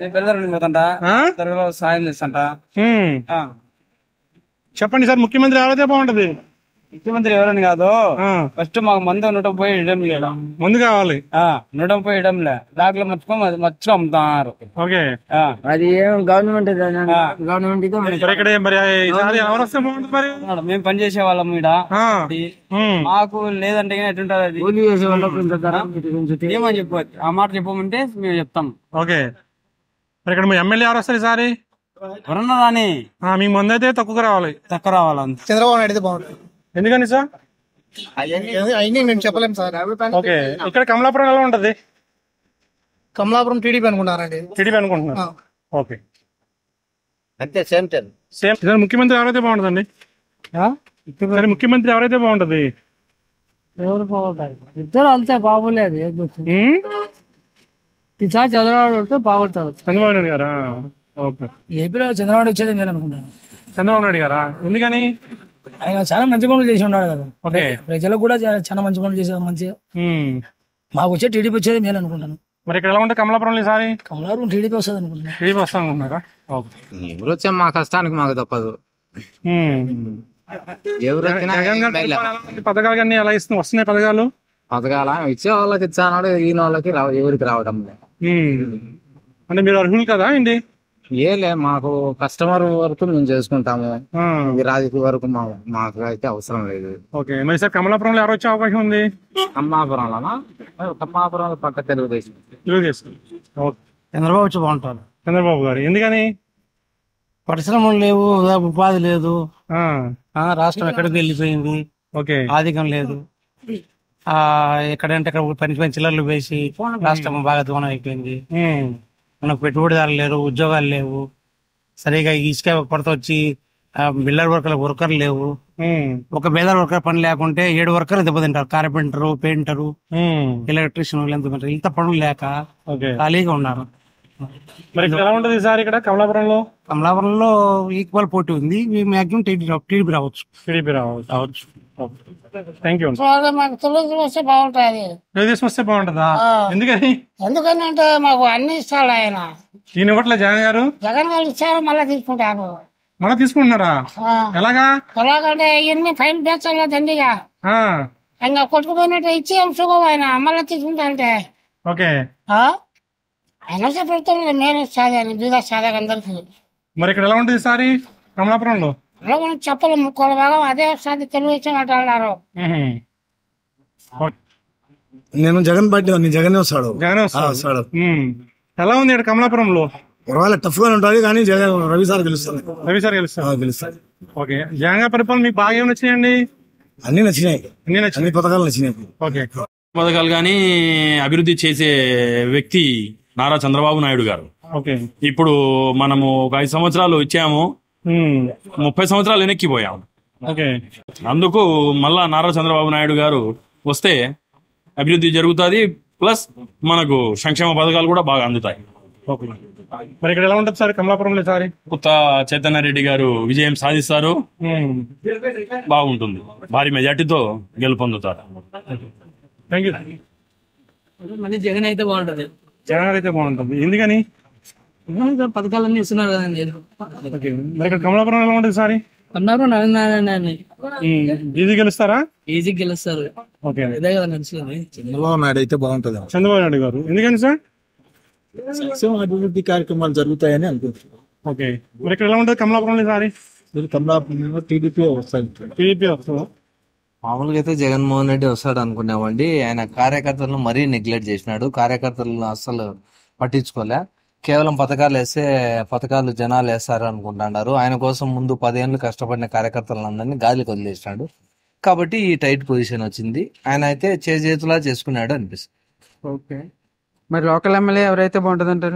Speaker 19: సాయం చేస్తంట
Speaker 1: హ్మ్. చెప్పండి సార్ ముఖ్యమంత్రి ఎవరైతే బాగుంటది
Speaker 19: ముఖ్యమంత్రి ఎవరని కాదు ఫస్ట్ మాకు మందు నూట ముప్పై ఇవ్వడం లేదు
Speaker 1: ముందు కావాలి
Speaker 19: నూట ముప్పై ఇవ్వడం లే దాంట్లో మర్చిపోయి మర్చి అమ్ముతున్నారు
Speaker 1: ఓకే
Speaker 15: అది ఏం గవర్నమెంట్ గవర్నమెంట్
Speaker 1: మరి ఇక్కడ మరి ఈసారి ఎవరు వస్తే బాగుంటుంది మరి
Speaker 19: మేము పని చేసే వాళ్ళం ఈడ
Speaker 1: ఆ.
Speaker 19: మాకు లేదంటే కానీ ఎటుంటది అది
Speaker 15: కూలీ చేసే వాళ్ళకు ఇంత ధర ఇది పెంచితే
Speaker 19: ఏమని చెప్పవచ్చు ఆ మాట చెప్పమంటే మేము చెప్తాం
Speaker 1: ఓకే మరి ఇక్కడ మీ ఎమ్మెల్యే ఎవరు వస్తారు ఈసారి
Speaker 19: ఎవరన్నా రాని
Speaker 1: ఆ, మీ ముందు అయితే తక్కువ రావాలి
Speaker 19: తక్కువ రావాలంత
Speaker 20: చంద్రబాబు నాయుడు అయితే బాగుంటుంది
Speaker 1: ఎందుకని సార్
Speaker 20: అవన్నీ మేము చెప్పలేము సార్
Speaker 1: ఓకే ఇక్కడ కమలాపురం ఎలా ఉంటది
Speaker 20: కమలాపురం టీడీపీ అనుకుంటారండి
Speaker 1: టీడీపీ అనుకుంటున్నారు
Speaker 20: ఆ.
Speaker 1: ఓకే
Speaker 11: అంతే సేమ్ టెన్
Speaker 1: సేమ్ ఈసారి ముఖ్యమంత్రి ఎవరైతే బాగుంటుందండి ఈసారి ముఖ్యమంత్రి ఎవరైతే బాగుంటది
Speaker 15: ఎవరు బాగుంటారు ఇద్దరు అంతే బాగోలేదు ఈసారి చంద్రబాబు వస్తే బాగుంటారు
Speaker 1: చంద్రబాబు నాయుడు గారా ఓకే
Speaker 9: ఏపీలో చంద్రబాబు వచ్చేది నేను అనుకుంటాను
Speaker 1: చంద్రబాబు నాయుడు గారా ఎందుకని
Speaker 9: ఆయన చాలా మంచి పనులు చేసి ఉన్నాడు కదా
Speaker 1: ఓకే
Speaker 9: ప్రజలకు కూడా చాలా చాలా మంచి పనులు చేశారు మంచిగా
Speaker 1: హ్మ్.
Speaker 9: మాకు వచ్చే టీడీపీ వచ్చేది నేను అనుకుంటాను
Speaker 1: మరి ఇక్కడ ఎలా ఉంటుంది కమలాపురం ఈసారి
Speaker 9: కమలాపురం టీడీపీ వస్తుంది అనుకుంటున్నాను
Speaker 1: టీడీపీ వస్తాం అనుకుంటున్నారా ఓకే
Speaker 21: ఎవరు వచ్చా మా కష్టానికి మాకు తప్పదు ఎవరు వచ్చినా
Speaker 1: జగన్ గారి
Speaker 21: మేలే.
Speaker 1: పరిపాలన ఎలా ఉంది? పథకాలు అన్ని ఎలా ఇస్తుంది వస్తున్నాయి పథకాలు
Speaker 21: పథకాల ఇచ్చే వాళ్ళకి ఇచ్చానాడు ఈయన వాళ్ళకి రావ ఎవరికి రావడం లేదు
Speaker 1: హ్మ్. అంటే మీరు అర్హులు కదా ఏంటి
Speaker 21: ఏలే మాకు కస్టమర్ వరకు మేము చేసుకుంటాము
Speaker 1: ఆ.
Speaker 21: ఇది రాజకీయ వరకు మా మాకు అయితే అవసరం లేదు
Speaker 1: ఓకే మరి సార్ కమలాపురంలో ఎవరు వచ్చే అవకాశం ఉంది
Speaker 21: కమ్మాపురంలోనా కమ్మాపురం పక్క తెలుగుదేశం
Speaker 1: తెలుగుదేశం ఓకే
Speaker 2: చంద్రబాబు వచ్చి బాగుంటారు
Speaker 1: చంద్రబాబు గారు ఎందుకని
Speaker 2: పరిశ్రమలు లేవు ఉపాధి లేదు
Speaker 1: ఆ.
Speaker 2: ఆ, రాష్ట్రం ఎక్కడికి వెళ్ళిపోయింది
Speaker 1: ఓకే
Speaker 2: ఆధికం లేదు ఆ ఎక్కడంటే అక్కడ పని పని చిల్లర్లు వేసి రాష్ట్రం బాగా దూరం అయిపోయింది
Speaker 1: హ్మ్.
Speaker 2: మనకు పెట్టుబడిదారులు లేరు ఉద్యోగాలు లేవు సరిగా ఇసుక కొరత వచ్చి ఆ, బిల్డర్ వర్కర్లు వర్కర్లు లేవు
Speaker 1: హ్మ్.
Speaker 2: ఒక బేదర్ వర్కర్ పని లేకుంటే ఏడు వర్కర్లు దెబ్బతింటారు కార్పెంటరు పెయింటరు
Speaker 1: హ్మ్.
Speaker 2: ఎలక్ట్రీషియన్ వీళ్ళంతా ఇంత పనులు లేక
Speaker 1: ఓకే
Speaker 2: ఖాళీగా ఉన్నారు
Speaker 1: మరి ఇక్కడ ఎలా ఉంటుంది ఈసారి ఇక్కడ కమలాపురంలో
Speaker 2: కమలాపురంలో ఈక్వల్ పోటీ ఉంది మాక్సిమం టీడీపీ రావచ్చు
Speaker 1: టీడీపీ రావచ్చు
Speaker 2: రావచ్చు
Speaker 1: థ్యాంక్ యూ
Speaker 22: మాకు తెలుగు వస్తే బాగుంటది
Speaker 1: తెలుగుదేశం వస్తే బాగుంటుందా
Speaker 22: ఆ.
Speaker 1: ఎందుకని
Speaker 22: ఎందుకని అంటే మాకు అన్ని ఇస్తాడు ఆయన
Speaker 1: ఈయన ఇవ్వట్లే జగన్ గారు
Speaker 22: జగన్ గారు ఇచ్చారు మళ్ళీ తీసుకుంటారు
Speaker 1: మళ్ళీ తీసుకుంటున్నారా
Speaker 22: ఆ.
Speaker 1: ఎలాగా
Speaker 22: ఎలాగంటే ఇవన్నీ ఫైన్ బేర్చాలి దండిగా
Speaker 1: ఆ,
Speaker 22: ఇంకా కొట్టుకుపోయినట్టు ఇచ్చి సుఖం ఆయన మళ్ళీ తీసుకుంటా అంటే
Speaker 1: ఓకే
Speaker 22: ఆ? ఆయన ప్రభుత్వం నేను ఇస్తాది అని బీదా సాదా అందరికి
Speaker 1: మరి ఇక్కడ ఎలా ఉంటుంది ఈసారి కమలాపురంలో
Speaker 22: అలా మనం చెప్పలేము ముక్కల భాగం అదే వస్తుంది తెలుగుదేశం అంటున్నారు
Speaker 1: మ్మ్.
Speaker 7: నేను జగన్ పార్టీ నేను జగన్ వస్తాడు
Speaker 1: జగన్
Speaker 7: ఆ,
Speaker 1: వస్తాడు.
Speaker 7: వస్తాడు
Speaker 1: మ్మ్. ఎలా ఉంది ఇక్కడ కమలాపురంలో
Speaker 7: పర్వాలేదు టఫ్ గా ఉంటుంది కానీ జగన్ రవి సార్ గెలుస్తుంది
Speaker 1: రవి సార్ గెలుస్తారు
Speaker 7: గెలుస్తారు
Speaker 1: ఓకే జగన్ గారి పరిపాలన మీకు బాగా ఏమి నచ్చినాయండి
Speaker 7: అన్ని నచ్చినాయి
Speaker 1: అన్ని నచ్చినాయి
Speaker 7: అన్ని పథకాలు నచ్చినాయి
Speaker 1: ఓకే
Speaker 23: పథకాలు కానీ అభివృద్ధి చేసే వ్యక్తి నారా చంద్రబాబు నాయుడు గారు
Speaker 1: ఓకే
Speaker 23: ఇప్పుడు మనము ఒక ఐదు సంవత్సరాలు ఇచ్చాము
Speaker 1: మ్మ్.
Speaker 23: ముప్పై సంవత్సరాలు వెనక్కిపోయాము
Speaker 1: ఓకే
Speaker 23: అందుకు మళ్ళా నారా చంద్రబాబు నాయుడు గారు వస్తే అభివృద్ధి జరుగుతుంది ప్లస్ మనకు సంక్షేమ పథకాలు కూడా బాగా అందుతాయి
Speaker 1: ఓకే మరి ఇక్కడ ఎలా ఉంటుంది సార్ కమలాపురంలో ఈసారి
Speaker 23: కొత్త చైతన్య రెడ్డి గారు విజయం సాధిస్తారు బాగుంటుంది భారీ మెజార్టీతో గెలుపొందుతారు
Speaker 1: థ్యాంక్ యూ
Speaker 3: మళ్ళీ జగన్ అయితే బాగుంటది
Speaker 1: జగన్ అయితే బాగుంటుంది ఎందుకని
Speaker 3: పథకాలన్నీ ఇస్తున్నారు కదండి
Speaker 1: ఓకే మరి ఇక్కడ కమలాపురం ఎలా ఉంటుంది సార్
Speaker 3: అన్నారు నరేంద్ర
Speaker 1: ఈజీ గెలుస్తారా
Speaker 3: ఈజీ గెలుస్తారు
Speaker 1: ఓకే
Speaker 3: ఇదే కదా నడిచింది
Speaker 4: చంద్రబాబు నాయుడు అయితే బాగుంటుంది
Speaker 1: చంద్రబాబు నాయుడు గారు ఎందుకని సార్
Speaker 4: సంక్షేమ అభివృద్ధి కార్యక్రమాలు జరుగుతాయని అనుకుంటున్నాను
Speaker 1: ఓకే మరి ఇక్కడ ఎలా ఉంటుంది కమలాపురంలో ఈసారి
Speaker 4: కమలాపురంలో టీడీపీ వస్తాయి
Speaker 1: టీడీపీ వస్తుందా
Speaker 5: మామూలుగా అయితే జగన్మోహన్ రెడ్డి వస్తాడు అనుకున్నామండి ఆయన కార్యకర్తలను మరీ నెగ్లెక్ట్ చేసినాడు కార్యకర్తలను అస్సలు పట్టించుకోలే కేవలం పథకాలు వేస్తే పథకాలు జనాలు వేస్తారు అనుకుంటున్నారు ఆయన కోసం ముందు పదేళ్ళు కష్టపడిన కార్యకర్తలందరినీ గాలికి వదిలేసినాడు కాబట్టి ఈ టైట్ పొజిషన్ వచ్చింది ఆయన అయితే చేతులా చేసుకున్నాడు అనిపిస్తుంది
Speaker 24: ఓకే మరి లోకల్ ఎమ్మెల్యే ఎవరైతే బాగుంటుంది అంటారు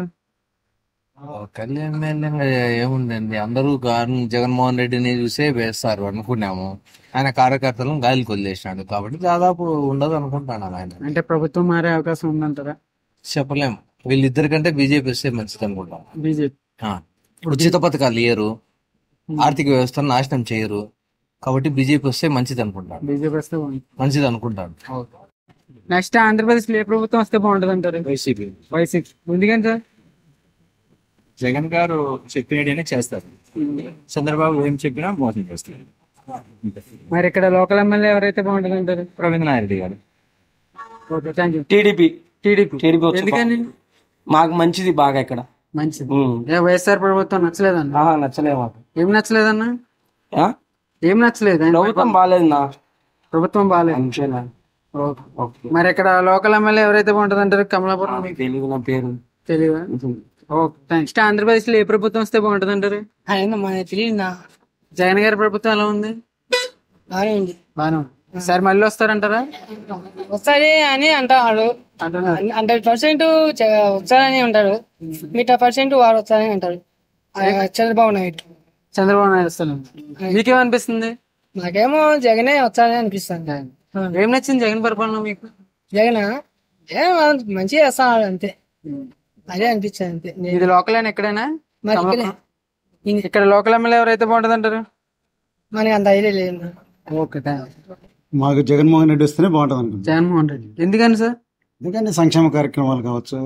Speaker 5: ఒకళ్ళ ఎమ్మెల్యే ఏముందండి అందరూ గాన్- జగన్మోహన్ రెడ్డిని చూసే వేస్తారు అనుకున్నాము ఆయన కార్యకర్తలను గాలికి వదిలేసినాడు కాబట్టి దాదాపు ఉండదు అనుకుంటున్నాను ఆయన
Speaker 24: అంటే ప్రభుత్వం మారే అవకాశం ఉందంటారా
Speaker 5: చెప్పలేం వీళ్ళిద్దరికంటే బీజేపీ వస్తే మంచిది అనుకుంటాం
Speaker 24: బీజేపీ
Speaker 5: ఆ, ఉచిత పథకాలు ఇయ్యరు ఆర్థిక వ్యవస్థను నాశనం చేయరు కాబట్టి బీజేపీ వస్తే మంచిది అనుకుంటాను
Speaker 24: బీజేపీ వస్తే బాగుంటుంది
Speaker 5: మంచిది అనుకుంటాను
Speaker 24: నెక్స్ట్ ఆంధ్రప్రదేశ్ లో ఏ ప్రభుత్వం వస్తే బాగుంటుంది అంటారు
Speaker 25: వైసీపీ
Speaker 24: వైసీపీ ఎందుకని సార్
Speaker 25: జగన్ గారు చెప్పినట్టుగానే చేస్తారు చంద్రబాబు ఏం చెప్పినా మోసం చేస్తారు
Speaker 24: మరి ఇక్కడ లోకల్ ఎమ్మెల్యే ఎవరైతే బాగుంటుంది అంటారు
Speaker 25: Ravindranath garu
Speaker 24: okay thank you
Speaker 26: TDP
Speaker 24: TDP
Speaker 26: TDP వచ్చి
Speaker 24: ఎందుకని
Speaker 26: మాకు మంచిది బాగా ఇక్కడ
Speaker 24: మంచిది ఏ వైఎస్ఆర్ ప్రభుత్వం నచ్చలేదన్న
Speaker 26: నచ్చలేదు మాకు
Speaker 24: ఏం నచ్చలేదన్నా
Speaker 26: ఆ?
Speaker 24: ఏం నచ్చలేదు
Speaker 26: ప్రభుత్వం బాగాలేదన్నా
Speaker 24: ప్రభుత్వం బాగాలేదు ఓకే. మరి ఇక్కడ లోకల్ ఎమ్మెల్యే ఎవరైతే బాగుంటుంది అంటారు కమలాపురం
Speaker 26: తెలియదు నా పేరు
Speaker 24: తెలియదా ఓకే థ్యాంక్స్ ఆంధ్రప్రదేశ్ లో ఏ ప్రభుత్వం వస్తే బాగుంటుంది అంటారు
Speaker 22: తెలియదు
Speaker 24: జగన్ గారి ప్రభుత్వం ఎలా ఉంది
Speaker 22: బాగానే ఉంది
Speaker 24: బాగానే ఉంది సార్ మళ్ళీ వస్తారంటారా
Speaker 22: వస్తాయి అని అంటాడు హండ్రెడ్ పర్సెంట్ వస్తారని అంటారు మిగతా పర్సెంట్ వారు వస్తారని అంటారు ఆ, చంద్రబాబు నాయుడు
Speaker 24: చంద్రబాబు నాయుడు వస్తారు మీకేమనిపిస్తుంది
Speaker 22: నాకేమో జగనే వస్తారని అనిపిస్తుంది
Speaker 24: ఏం నచ్చింది జగన్ పరిపాలన మీకు
Speaker 22: జగన్ ఏం మంచిగా చేస్తాడు అంతే అదే అనిపించింది అంతే
Speaker 24: ఇది లోకల్ అయినా ఎక్కడైనా
Speaker 22: మరి ఇక్కడే.
Speaker 24: ఇక్కడ లోకల్ ఎమ్మెల్యే ఎవరైతే బాగుంటుంది అంటారు
Speaker 22: మనకి అంత ఐడియా లేదు
Speaker 24: ఓకే థ్యాంక్
Speaker 27: మాకు జగన్మోహన్ రెడ్డి వస్తేనే బాగుంటుంది అనుకుంటున్నాను
Speaker 24: జగన్మోహన్ రెడ్డి ఎందుకని సార్
Speaker 27: ఎందుకంటే సంక్షేమ కార్యక్రమాలు కావచ్చు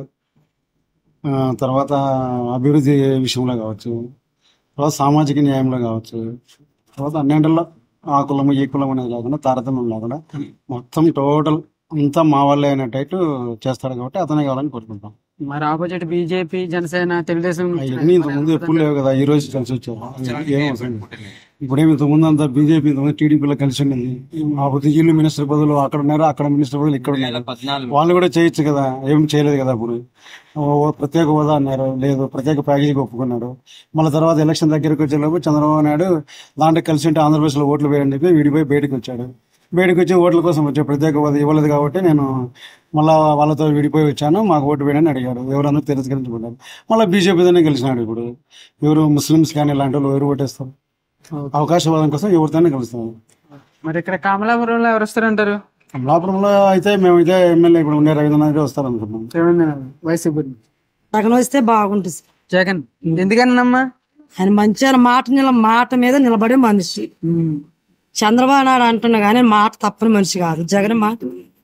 Speaker 27: ఆ, తర్వాత అభివృద్ధి విషయంలో కావచ్చు తర్వాత సామాజిక న్యాయంలో కావచ్చు తర్వాత అన్నింటిలో ఆ కులము ఈ కులం అనేది కాకుండా తారతమ్యం లేకుండా మొత్తం టోటల్ అంతా మా వాళ్ళే అనేటట్టు చేస్తాడు కాబట్టి అతనే కావాలని కోరుకుంటాం
Speaker 24: మరి ఆపోజిట్ బీజేపీ జనసేన తెలుగుదేశం
Speaker 27: అవన్నీ ఇంతకుముందు ఎప్పుడు లేవు కదా ఈ రోజు కలిసి వచ్చారు ఏం అవసరం లేదు. ఇప్పుడేమి ఇంతకుముందు అంతా బీజేపీ ఇంతకుముందు టీడీపీలో కలిసి ఉండింది ఆ బుద్ధిజీవులు మినిస్టర్ బదులు అక్కడ ఉన్నారు అక్కడ మినిస్టర్ బదులు ఇక్కడ ఉన్నారు వాళ్ళు కూడా చేయొచ్చు కదా ఏం చేయలేదు కదా అప్పుడు ఓ ప్రత్యేక హోదా అన్నారు లేదు ప్రత్యేక ప్యాకేజీకి ఒప్పుకున్నాడు మళ్ళీ తర్వాత ఎలక్షన్ దగ్గరికి వచ్చేలోపు చంద్రబాబు నాయుడు దాంట్లో కలిసి ఉంటే ఆంధ్రప్రదేశ్లో ఓట్లు వేయని చెప్పి విడిపోయి బయటకు వచ్చాడు బయటకు వచ్చి ఓట్ల కోసం వచ్చాడు ప్రత్యేక హోదా ఇవ్వలేదు కాబట్టి నేను మళ్ళా వాళ్ళతో విడిపోయి వచ్చాను మాకు ఓటు వేయని అడిగాడు ఎవరందరూ తిరస్కరించుకున్నారు మళ్ళీ బీజేపీతోనే గెలిచినాడు ఇప్పుడు ఎవరు ముస్లిమ్స్ కానీ ఇలాంటి వాళ్ళు ఎవరు ఓటేస్తారు అవకాశవాదం కోసం ఎవరితోనే కలుస్తున్నారు
Speaker 24: మరి ఇక్కడ కమలాపురంలో ఎవరు వస్తారంటారు
Speaker 27: అమలాపురంలో అయితే మేమైతే ఎమ్మెల్యే ఇప్పుడు ఉండే రవీంద్రనాథ్ గారు వస్తారు అనుకుంటున్నాం
Speaker 24: వైసీపీ
Speaker 28: జగన్ వస్తే బాగుంటుంది
Speaker 24: జగన్ ఎందుకని నమ్మా
Speaker 28: ఆయన మంచిగా మాట నిల మాట మీద నిలబడే మనిషి చంద్రబాబు నాయుడు అంటున్నా కానీ మాట తప్పని మనిషి కాదు జగన్ మాట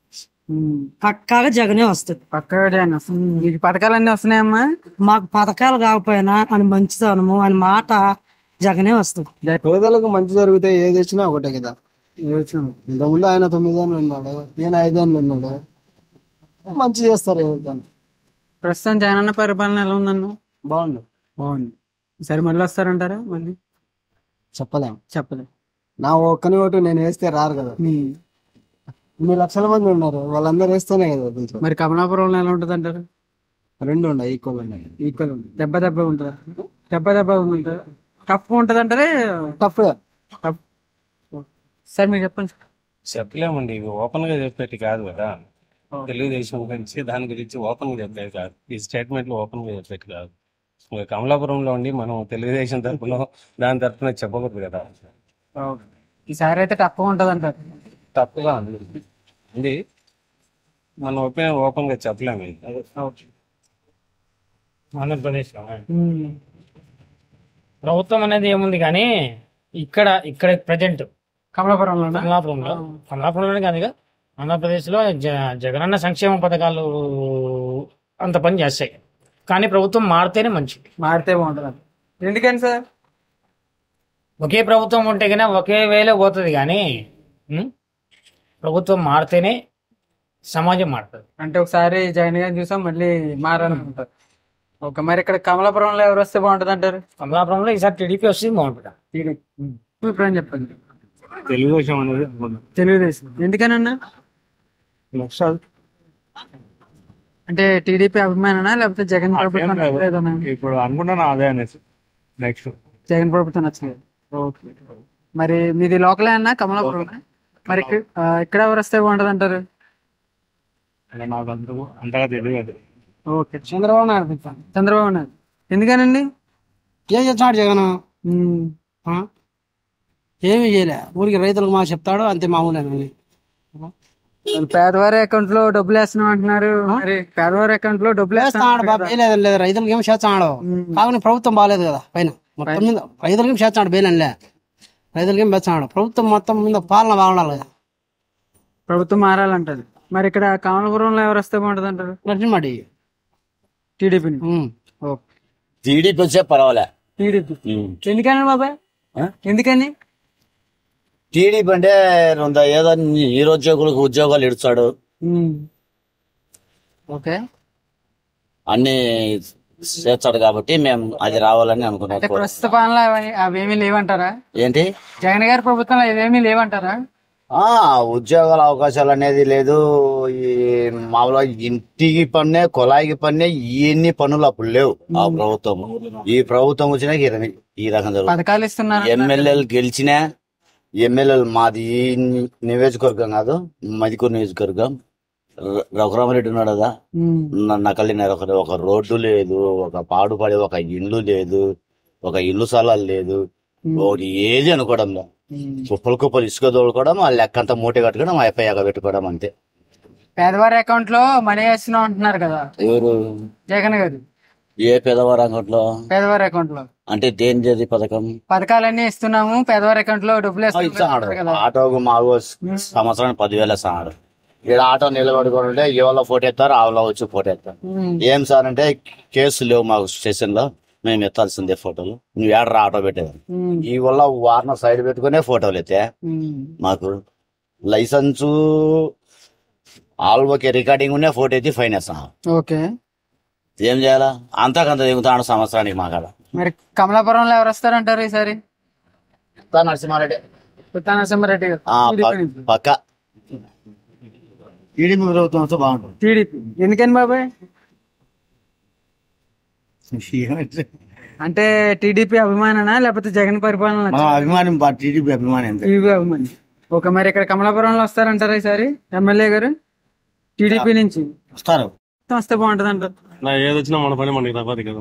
Speaker 28: పక్కాగా జగనే వస్తుంది
Speaker 24: పక్కాగా జగన్ వస్తుంది మీకు పథకాలన్నీ వస్తున్నాయమ్మా
Speaker 28: మాకు పథకాలు కాకపోయినా ఆయన మంచితనము ఆయన మాట జగనే వస్తుంది
Speaker 18: పేదలకు మంచి జరిగితే ఏది వచ్చినా ఒకటే కదా ఇంతకుముందు ఆయన తొమ్మిది ఏళ్ళు ఉన్నాడు ఈయన ఐదేళ్ళు ఉన్నాడు మంచి చేస్తారు ఎవరికైనా
Speaker 24: ప్రస్తుతం జగన్ అన్న పరిపాలన ఎలా ఉందన్న
Speaker 18: బాగుంది
Speaker 24: బాగుంది సరే మళ్ళీ వస్తారంటారా మళ్ళీ
Speaker 18: చెప్పలేం
Speaker 24: చెప్పలేదు
Speaker 18: నా ఒక్కని ఓటు నేను వేస్తే రారు కదా ఇన్ని లక్షల మంది ఉన్నారు వాళ్ళందరూ వేస్తేనే కదా కొంచెం
Speaker 24: మరి కమలాపురంలో ఎలా ఉంటుంది అంటారు
Speaker 18: రెండు ఉన్నాయి ఈక్వల్ ఉన్నాయి
Speaker 24: ఈక్వల్ దెబ్బ దెబ్బ ఉంటుందా దెబ్బ దెబ్బ ఉంటుందా టఫ్ ఉంటుంది అంటారే
Speaker 18: టఫ్
Speaker 24: టఫ్ సార్ మీరు చెప్పండి సార్
Speaker 29: చెప్పలేమండి ఇది ఓపెన్ గా చెప్పేది కాదు కదా తెలుగుదేశం గురించి దాని గురించి ఓపెన్ గా చెప్పేది కాదు ఈ స్టేట్మెంట్లు ఓపెన్ గా చెప్పేది కాదు ఇంకా కమలాపురంలో ఉండి మనం తెలుగుదేశం తరపున దాని తరపున చెప్పకూడదు కదా
Speaker 24: ఈసారి అయితే టఫ్ ఉంటుంది అంటారు
Speaker 29: తప్పుగా ఉంది ఉంది మన ఒపీనియన్ ఓపెన్ గా చెప్పలేము ఇది.
Speaker 6: ఆంధ్రప్రదేశ్ ప్రభుత్వం అనేది ఏముంది కానీ ఇక్కడ ఇక్కడ ప్రజెంట్
Speaker 24: కమలాపురంలో
Speaker 6: కమలాపురంలో కమలాపురంలోనే కాదు ఇక ఆంధ్రప్రదేశ్లో జ జగనన్న సంక్షేమ పథకాలు అంత పని చేస్తాయి కానీ ప్రభుత్వం మారితేనే మంచిది
Speaker 24: మారితే బాగుంటుంది ఎందుకని సార్
Speaker 6: ఒకే ప్రభుత్వం ఉంటే కన్నా ఒకే వేలో పోతుంది కానీ ఉం? ప్రభుత్వం మారితేనే సమాజం మారుతుంది
Speaker 24: అంటే ఒకసారి జగన్ గారిని చూసాం మళ్ళీ మారాలనుకుంటారు ఓకే మరి ఇక్కడ కమలాపురంలో ఎవరు వస్తే బాగుంటుంది అంటారు
Speaker 6: కమలాపురంలో ఈసారి టీడీపీ వస్తుంది బాగుంటుంది
Speaker 24: ఇప్పుడు అని చెప్పండి
Speaker 29: తెలుగుదేశం అనేది
Speaker 24: తెలుగుదేశం ఎందుకనన్నా
Speaker 29: లక్షలు
Speaker 24: అంటే టీడీపీ అభిమాననా లేకపోతే జగన్ ప్రభుత్వం నచ్చలేదనా?
Speaker 29: ఇప్పుడు అనుకుంటున్నా అదే అనేసి నెక్స్ట్
Speaker 24: జగన్ ప్రభుత్వం నచ్చలేదు ఓకే మరి మీది లోకలే అన్న కమలాపురం మరి ఇక్కడ ఆ, ఇక్కడ ఎవరు వస్తే బాగుంటుంది అంటారు
Speaker 29: నాకు అంత అంతగా తెలియదు
Speaker 24: ఓకే చంద్రబాబు నాయుడు చంద్రబాబు నాయుడు ఎందుకనండి
Speaker 8: ఏం చేస్తాడు జగన్ ఆ? ఏమీ చేయలే ఊరికి రైతులకు మా చెప్తాడు అంతే మామూలేనండి
Speaker 24: మరి పేదవారి అకౌంట్ లో డబ్బులు వేస్తున్నాం అంటున్నారు మరి పేదవారి అకౌంట్ లో డబ్బులు
Speaker 8: చేస్తాడు బాబు వేయలేదు లేదు రైతులకు ఏం చేస్తాడు కాకుండా ప్రభుత్వం బాగాలేదు కదా పైన మొత్తం మీద రైతులకు ఏం చేస్తాడు బేలనిలే రైతులకు ఏం పెంచాడు ప్రభుత్వం మొత్తం మీద పాలన బాగుండాలి కదా
Speaker 24: ప్రభుత్వం మారాలంటది మరి ఇక్కడ కమలపురంలో ఎవరు వస్తే బాగుంటుంది అంటారు
Speaker 8: నరసింహడి
Speaker 24: టీడీపీని ఓకే
Speaker 10: టీడీపీ వచ్చే పర్వాలే
Speaker 24: టీడీపీ ఎందుకని బాబాయ్ ఎందుకని
Speaker 10: టీడీపీ అంటే కొంత ఏదో నిరుద్యోగులకు ఉద్యోగాలు ఇస్తాడు
Speaker 24: ఓకే
Speaker 10: అన్ని చేస్తాడు కాబట్టి మేము అది రావాలని
Speaker 24: అంటే
Speaker 10: అనుకున్నాం
Speaker 24: ప్రస్తుత పాలన అవి- అవేమీ లేవంటారా
Speaker 10: ఏంటి
Speaker 24: జగన్ గారి ప్రభుత్వంలో ఇవేమీ లేవంటారా
Speaker 10: ఆ ఉద్యోగాల అవకాశాలు అనేది లేదు ఈ మామూలుగా ఇంటికి పన్నే కుళాయికి పన్నే ఇవన్నీ పనులు అప్పుడు లేవు ఆ ప్రభుత్వం ఈ ప్రభుత్వం వచ్చినా ఈ రకం- ఈ రకం జరుగుతుంది
Speaker 24: పథకాలు ఇస్తున్నారు
Speaker 10: ఎమ్మెల్యేలు గెలిచినా ఎమ్మెల్యేలు మాది ఈ నియోజకవర్గం కాదు మదికూరు నియోజకవర్గం ర- రఘురామరెడ్డి ఉన్నాడు కదా న- నకలి ఒక ఒక రోడ్డు లేదు ఒక పాడుపడే ఒక ఇల్లు లేదు ఒక ఇల్లు స్థలాలు లేదు ఒకటి ఏది అనుకోవడం లేదు. కుప్పలు కుప్పలు ఇసుక తోడుకోవడం ఆ లెక్కంతా మూట కట్టుకోవడం అయిపోయాక పెట్టుకోవడం అంతే
Speaker 24: పేదవారి అకౌంట్ లో మనీ వేస్తున్నాం అంటున్నారు కదా
Speaker 10: ఎవరు
Speaker 24: జగన్ గారు
Speaker 10: ఏ పేదవారి అకౌంట్లో
Speaker 24: పేదవారి అకౌంట్ లో
Speaker 10: అంటే దేని చేది పథకం
Speaker 24: పథకాలన్నీ ఇస్తున్నాము పేదవారి అకౌంట్ లో డబ్బులు వేస్తున్నాం
Speaker 10: ఇస్తాడు
Speaker 24: అంటున్నారు కదా
Speaker 10: ఆటోకు మాకు సంవత్సరానికి పదివేలు ఇస్తాడు ఇక్కడ ఆటో నిలబడుకొని ఉంటే ఎవరో ఫోటో ఎత్తారు ఆవులో వచ్చి ఫోటో ఎత్తారు
Speaker 24: ఉమ్.
Speaker 10: ఏం సార్ అంటే కేసులు లేవు మాకు స్టేషన్ లో మేము ఎత్తాల్సిందే ఫోటోలు నువ్వు ఏడరా ఆటో పెట్టేది
Speaker 24: ఉమ్.
Speaker 10: ఈ వల్ల వారిన సైడ్ పెట్టుకునే ఫోటోలు ఎత్తే
Speaker 24: ఉమ్.
Speaker 10: మాకు లైసెన్సు ఆల్బోకే రికార్డింగ్ ఉన్నే ఫోటో ఎత్తి ఫైన్ వేస్తాం
Speaker 24: ఓకే
Speaker 10: ఏం చేయాలా అంతకంత దిగుతాడు సంవత్సరానికి మాకాడ
Speaker 24: మరి కమలాపురంలో ఎవరు వస్తారంటారు ఈసారి
Speaker 10: తా నరసింహారెడ్డి
Speaker 24: పుత్తా నరసింహారెడ్డి గారు
Speaker 10: ఆ,
Speaker 24: టీడీపీ
Speaker 10: ప-
Speaker 24: నుంచి.
Speaker 10: పక్క టీడీపీ ప్రభుత్వం వస్తే బాగుంటుంది
Speaker 24: టీడీపీ ఎందుకని బాబాయ్ అంటే టీడీపీ అభిమాననా లేకపోతే జగన్ పరిపాలన
Speaker 10: మా అభిమానం టీడీపీ అభిమానం అంతే
Speaker 24: టీడీపీ అభిమాని ఓకే మరి ఇక్కడ కమలాపురంలో వస్తారంటారా ఈసారి ఎమ్మెల్యే గారు టీడీపీ నుంచి
Speaker 10: వస్తారు
Speaker 24: వస్తే బాగుంటుంది అంటారు
Speaker 29: నా ఏదొచ్చినా మన పని మనకి తప్పదు కదా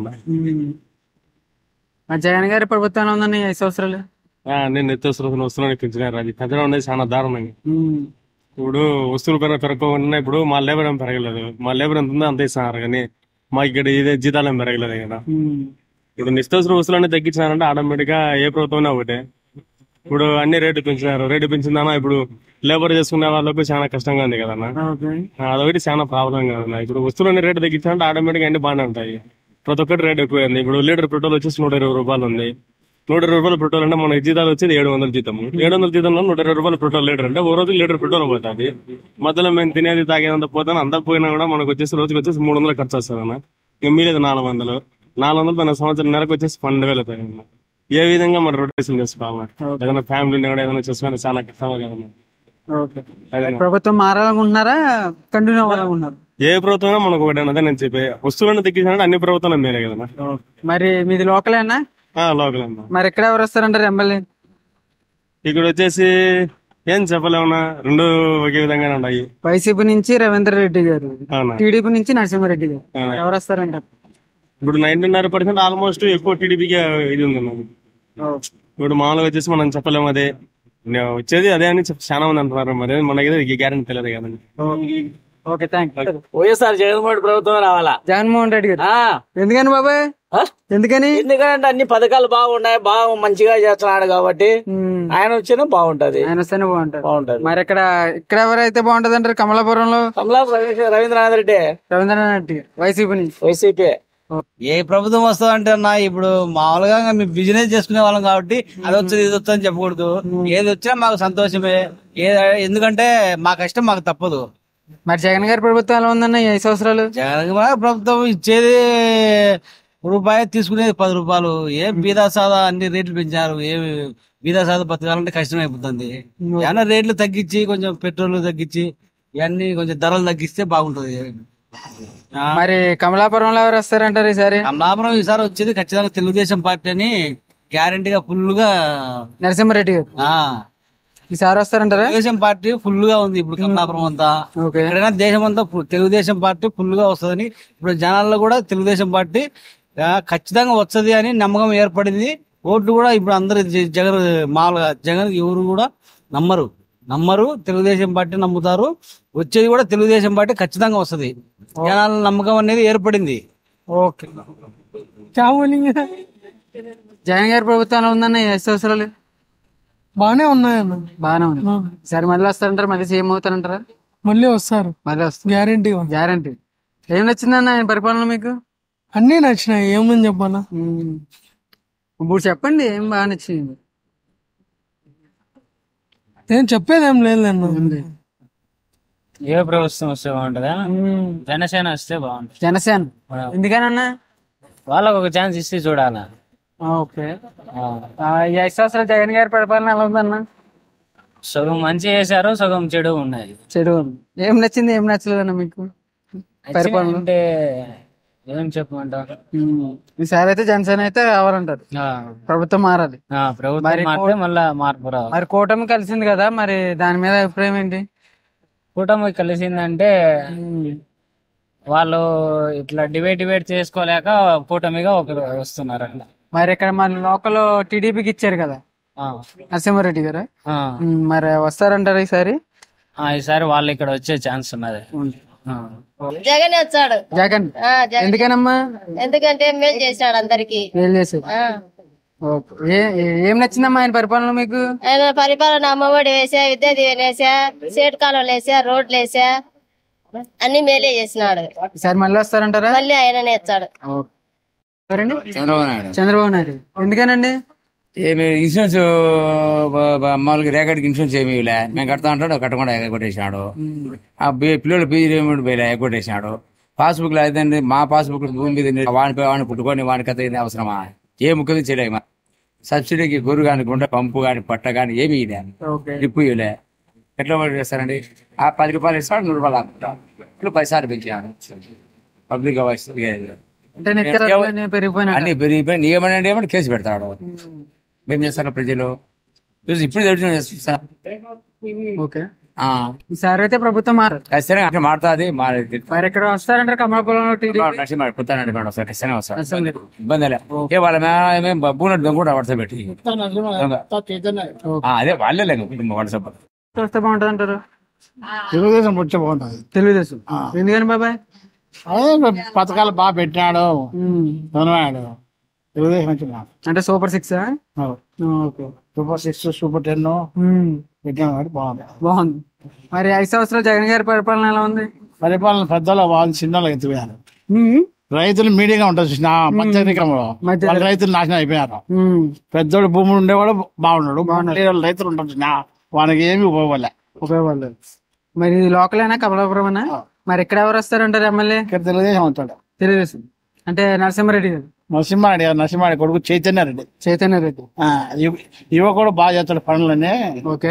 Speaker 24: మరి జగన్ గారి ప్రభుత్వం ఉందని ఐదు సంవత్సరాలు
Speaker 29: ఆ, నేను నిత్యవసరం వస్తున్నాను పెంచినారు అది పెంచడం అనేది చాలా దారుణంగా ఇప్పుడు వస్తువుల పైన పెరగకుండా ఇప్పుడు మా లేబర్ ఏం పెరగలేదు మా లేబర్ ఎంత ఉందో అంత ఇస్తున్నారు కానీ మాకు ఇక్కడ ఇదే జీతాలు ఏం పెరగలేదు కదా ఇప్పుడు నిత్యావసర వస్తువులన్నీ తగ్గించినారంటే ఆటోమేటిక్ గా ఏ ప్రభుత్వం ఒకటే ఇప్పుడు అన్ని రేటు పెంచినారు రేటు పెంచిందన్నా ఇప్పుడు లేబర్ చేసుకునే వాళ్ళకు చాలా కష్టంగా ఉంది కదన్నా ఆ, అదొకటి చాలా ప్రాబ్లం కదన్నా ఇప్పుడు వస్తువులన్నీ రేటు తగ్గించాలంటే ఆటోమేటిక్ గా అన్ని బాగానే ఉంటాయి ప్రతి ఒక్కటి రేట్ ఎక్కువైంది ఇప్పుడు లీటర్ పెట్రోల్ వచ్చేసి నూట ఇరవై రూపాయలు ఉంది నూట ఇరవై రూపాయల పెట్రోల్ అంటే మన జీతాలు వచ్చేది ఏడు వందల జీతం ఏడు వందల జీతంలో నూట ఇరవై రూపాయల పెట్రోల్ లీటర్ అంటే ఓ రోజు లీటర్ పెట్రోల్ పోతుంది మధ్యలో మేము తినేది తాగేదంత పోతాను అంతా పోయినా కూడా మనకు వచ్చేసి రోజుకి వచ్చేసి మూడు వందలు ఖర్చు వస్తుంది అన్న ఇక మిగిలేదు నాలుగు వందలు నాలుగు వందలు మన సంవత్సరం నెలకు వచ్చేసి పన్నెండు వేలు అవుతాయి అన్న. ఏ విధంగా మనం రొటేషన్ చేసుకోవాలి ఏదైనా ఫ్యామిలీ కూడా ఏదైనా చేసుకుని చాలా కష్టమే కదన్నా
Speaker 24: ఓకే
Speaker 29: అదే
Speaker 24: ప్రభుత్వం మారాలనుకుంటున్నారా కంటిన్యూ అవ్వాలనుకుంటున్నారు
Speaker 29: ఏ ప్రభుత్వం మనకు ఒకటి అన్నదే నేను చెప్పే వస్తువులను తగ్గించాలంటే అన్ని ప్రభుత్వాలు మేలే కదన్నా
Speaker 24: మరి మీది లోకలేనా
Speaker 29: ఆ, లోకల్ అన్న
Speaker 24: మరి ఎక్కడ ఎవరు వస్తారంటారు ఎమ్మెల్యే
Speaker 29: ఇక్కడ వచ్చేసి ఏం చెప్పలేమన్నా రెండు ఒకే విధంగానే ఉన్నాయి
Speaker 24: వైసీపీ నుంచి రవీంద్ర రెడ్డి గారు
Speaker 29: అవునా
Speaker 24: టీడీపీ నుంచి నరసింహారెడ్డి గారు
Speaker 29: అవునా.
Speaker 24: ఎవరు వస్తారంటారు
Speaker 29: ఇప్పుడు నైన్టీన్నర పర్సెంట్ ఆల్మోస్ట్ ఎక్కువ టీడీపీకి ఇది ఉంది అన్న. ఇప్పుడు మామూలుగా వచ్చేసి మనం చెప్పలేము అదే నే- వచ్చేది అదే అని చెప్పి చాలా మంది అంటున్నారు మరి మనకి గ్యారెంటీ తెలియదు కదండి
Speaker 24: ఓకే థ్యాంక్
Speaker 26: వైఎస్ఆర్ జగన్మోహన్ ప్రభుత్వం రావాలా
Speaker 24: జగన్మోహన్ రెడ్డి గారు ఎందుకని బాబాయ్ ఎందుకని
Speaker 26: ఎందుకంటే అన్ని పథకాలు బాగున్నాయి బాగా మంచిగా చేస్తున్నాడు కాబట్టి ఆయన వచ్చినా బాగుంటది
Speaker 24: ఆయన వస్తేనే బాగుంటది
Speaker 26: బాగుంటది
Speaker 24: మరి ఇక్కడ ఇక్కడ ఎవరైతే బాగుంటది అంటారు కమలాపురంలో
Speaker 26: కమలాపురం రవీంద్రనాథ్ రెడ్డి
Speaker 24: రవీంద్రనాథ్ రెడ్డి వైసీపీ నుంచి
Speaker 26: వైసీపీ
Speaker 11: ఏ ప్రభుత్వం వస్తుంది అంటే అన్న ఇప్పుడు మామూలుగా మేము బిజినెస్ చేసుకునే వాళ్ళం కాబట్టి అది వచ్చి ఇది వచ్చి అని చెప్పకూడదు ఏది వచ్చినా మాకు సంతోషమే ఏ ఎందుకంటే మా కష్టం మాకు తప్పదు
Speaker 24: మరి జగన్ గారి ప్రభుత్వం ఎలా ఉందన్న ఈ ఐదు సంవత్సరాలు
Speaker 11: జగన్ గారి ప్రభుత్వం ఇచ్చేది రూపాయి తీసుకునేది పది రూపాయలు ఏం బీదా సాదా అన్ని రేట్లు పెంచారు ఏమి బీదా సాదా బతకాలంటే కష్టం అయిపోతుంది ఏమన్నా రేట్లు తగ్గించి కొంచెం పెట్రోల్ తగ్గించి ఇవన్నీ కొంచెం ధరలు తగ్గిస్తే బాగుంటది ఆ,
Speaker 24: మరి కమలాపురంలో ఎవరు వస్తారంటారు ఈసారి
Speaker 11: కమలాపురం ఈసారి వచ్చేది ఖచ్చితంగా తెలుగుదేశం పార్టీ అని గ్యారంటీగా ఫుల్ గా
Speaker 24: నరసింహారెడ్డి గారు
Speaker 11: ఆ
Speaker 24: ఈసారి వస్తారంటారా
Speaker 11: తెలుగుదేశం పార్టీ ఫుల్ గా ఉంది ఇప్పుడు కమలాపురం అంతా ఎక్కడైనా దేశం అంతా full- తెలుగుదేశం పార్టీ ఫుల్ గా వస్తుందని ఇప్పుడు జనాల్లో కూడా తెలుగుదేశం పార్టీ ఆ, ఖచ్చితంగా వస్తది అని నమ్మకం ఏర్పడింది ఓట్లు కూడా ఇప్పుడు అందరు జ- జగన్ మామూలుగా జగన్ ఎవరు కూడా నమ్మరు నమ్మరు తెలుగుదేశం పార్టీ నమ్ముతారు వచ్చేది కూడా తెలుగుదేశం పార్టీ ఖచ్చితంగా వస్తది జనాల నమ్మకం అనేది ఏర్పడింది
Speaker 24: ఓకే జగన్ గారి ప్రభుత్వం ఎలా ఉందన్న ఈ ఐదు సంవత్సరాలు
Speaker 2: బాగానే ఉన్నాయన్న
Speaker 24: బాగానే ఉంది సరే మళ్ళీ వస్తారంటారా మళ్ళీ సీఎం అవుతారంటారా
Speaker 2: మళ్ళీ వస్తారు
Speaker 24: మళ్ళీ వస్తారు
Speaker 2: గ్యారంటీ
Speaker 24: గ్యారంటీ ఏం నచ్చిందన్న ఆయన పరిపాలన మీకు
Speaker 2: అన్నీ నచ్చినాయి ఏమని చెప్పాలా
Speaker 24: ఇప్పుడు చెప్పండి ఏం బాగా నచ్చింది
Speaker 2: నేను చెప్పేది ఏం లేదన్న
Speaker 6: ఏ ప్రభుత్వం వస్తే బాగుంటుందా జనసేన వస్తే బాగుంటుంది
Speaker 24: జనసేన ఎందుకనన్నా
Speaker 6: వాళ్ళకు ఒక ఛాన్స్ ఇస్తే చూడాలా
Speaker 24: ఓకే ఆ, ఈ ఐదు సంవత్సరాలు జగన్ గారి పరిపాలన ఎలా ఉందన్న
Speaker 6: సగం మంచి చేశారు సగం చెడు ఉన్నాయి
Speaker 24: చెడు ఉంది. ఏం నచ్చింది ఏం నచ్చలేదన్న మీకు పరిపాలన
Speaker 6: అంటే ఏం చెప్పమంటారు
Speaker 24: ఉమ్. ఈసారి అయితే జనసేన అయితే కావాలంటారు ప్రభుత్వం మారాలి
Speaker 6: ఆ, ప్రభుత్వం
Speaker 24: మరి
Speaker 6: మారితే
Speaker 24: కో-
Speaker 6: మళ్ళా మార్పు రావాలి
Speaker 24: మరి కూటమి కలిసింది కదా మరి దాని మీద అభిప్రాయం ఏంటి
Speaker 6: కూటమి కలిసిందంటే వాళ్ళు ఇట్లా డిబేట్ డిబేట్ చేసుకోలేక కూటమిగా ఒకరు వస్తున్నారు అట్లా
Speaker 24: మరి ఇక్కడ మన లోకల్ టీడీపీకి ఇచ్చారు కదా
Speaker 6: ఆ.
Speaker 24: నరసింహారెడ్డి గారు
Speaker 6: ఆ.
Speaker 24: ఉమ్, మరి వస్తారంటారు ఈసారి
Speaker 6: ఆ, ఈసారి వాళ్ళు ఇక్కడ వచ్చే ఛాన్స్ ఉన్నది ఆ.
Speaker 12: జగన్ వచ్చాడు
Speaker 24: జగన్
Speaker 12: ఆ, జగన్.
Speaker 24: ఎందుకనమ్మా
Speaker 12: ఎందుకంటే మేలు చేశాడు అందరికి
Speaker 24: ఏం చేశారు ఓకే. ఏ- ఏ- ఏం నచ్చిందమ్మా ఆయన పరిపాలన మీకు
Speaker 12: ఆయన పరిపాలన అమ్మఒడి వేసా విద్యా దీవెన వేసా సేటు కాలువలు వేసా రోడ్లు వేసా అన్ని మేలే చేసినాడు
Speaker 24: ఈసారి మళ్ళీ వస్తారంటారా
Speaker 12: మళ్ళీ ఆయననే వచ్చాడు
Speaker 24: ఓకే. ఎవరండి
Speaker 13: చంద్రబాబు నాయుడు
Speaker 24: చంద్రబాబు నాయుడు ఎందుకనండి
Speaker 13: ఏమి ఇన్సూరెన్స్ బ- బ- మామూలుగా రేకడికి ఇన్సూరెన్స్ ఏమి ఇవ్వలే మేము కడతా అంటాడు కట్టకుండా ఎగ్గొట్టేసినాడు ఆ బి- పిల్లలు పీజీ రేమెంట్ పోయలే ఎగ్గొట్టేసినాడు పాస్బుక్ లో అయితే మా పాస్బుక్ భూమి మీద ఉంది. వాని పై వాడిని పుట్టుకొని వాని కథ ఏంది అవసరమా ఏ ముఖ్యం చేయలేమా సబ్సిడీకి గొర్రె కానీ గుంట పంపు కానీ పట్ట కానీ ఏమి ఇలే
Speaker 24: ఓకే.
Speaker 13: డ్రిప్ ఇవ్వలే ఎట్లా వాళ్ళు చేస్తారండి ఆ పది రూపాయలు ఇస్తాడు నూరు రూపాయలు ఆపుతాం ఇప్పుడు పది సార్లు పెంచాను పబ్లిక్ వాయిస్
Speaker 24: అంటే నిత్యావసర ధరలు పెరిగిపోయినాయి
Speaker 13: అన్ని పెరిగిపోయి ఏమనంటే ఏమంటే కేసు పెడతాడు ఏం చేస్తారు ప్రజలు చూసి ఇప్పుడు తెలుసు చూస్తా.
Speaker 24: ఓకే
Speaker 13: ఆ.
Speaker 24: ఈసారి అయితే ప్రభుత్వం మారు
Speaker 13: ఖచ్చితంగా అంటే మారుతుంది మారి
Speaker 24: మరి ఇక్కడ వస్తారంటారు కమలాపురంలో టీడీపీ
Speaker 13: నరసింహ పుత్తానండి మేడం సార్ ఖచ్చితంగా వస్తారు
Speaker 24: నరసింహ.
Speaker 13: ఇబ్బంది లే ఏ వాళ్ళ మేము బబ్బునట్టు దొంగ కూడా పడతా పెట్టి ఆ, అదే వాళ్ళే లేదు వాట్సాప్
Speaker 24: వస్తే బాగుంటుంది అంటారు
Speaker 18: తెలుగుదేశం వచ్చే బాగుంటుంది
Speaker 24: తెలుగుదేశం ఎందుకని బాబాయ్
Speaker 18: అదే పథకాలు బాగా పెట్టినాడు చంద్రబాబు తెలుగుదేశం వచ్చి బాగుంది
Speaker 24: అంటే super six okay
Speaker 18: super six super ten పెట్టినాడు కాబట్టి బాగుంది
Speaker 24: బాగుంది మరి ఐదు సంవత్సరాలు జగన్ గారి పరిపాలన ఎలా ఉంది
Speaker 18: పరిపాలన పెద్దలు వాళ్ళు చిన్నలు ఎత్తిపోయారు రైతులు మీడియంగా ఉంటుంది చూసిన మధ్యరికంలో
Speaker 24: మధ్య-
Speaker 18: వాళ్ళ రైతులు నాశనం అయిపోయారు పెద్దోడు భూములు ఉండేవాడు బాగున్నాడు లేని వాళ్ళు రైతులు ఉంటారు చూసిన వాళ్ళకి ఏమి ఉపయోగపడలే
Speaker 24: ఉపయోగపడలేదు మరి ఇది లోకల్ అయినా కమలాపురం అయినా మరి ఇక్కడ ఎవరు వస్తారంటారు ఎమ్మెల్యే
Speaker 18: ఇక్కడ తెలుగుదేశం అవుతాడు
Speaker 24: తెలుగుదేశం అంటే నరసింహారెడ్డి గారు
Speaker 18: నరసింహారెడ్డి గారు నరసింహారెడ్డి కొడుకు చైతన్య రెడ్డి
Speaker 24: చైతన్య రెడ్డి
Speaker 18: ఆ, యువ- యువ కూడా బాగా చేస్తాడు పనులని
Speaker 24: ఓకే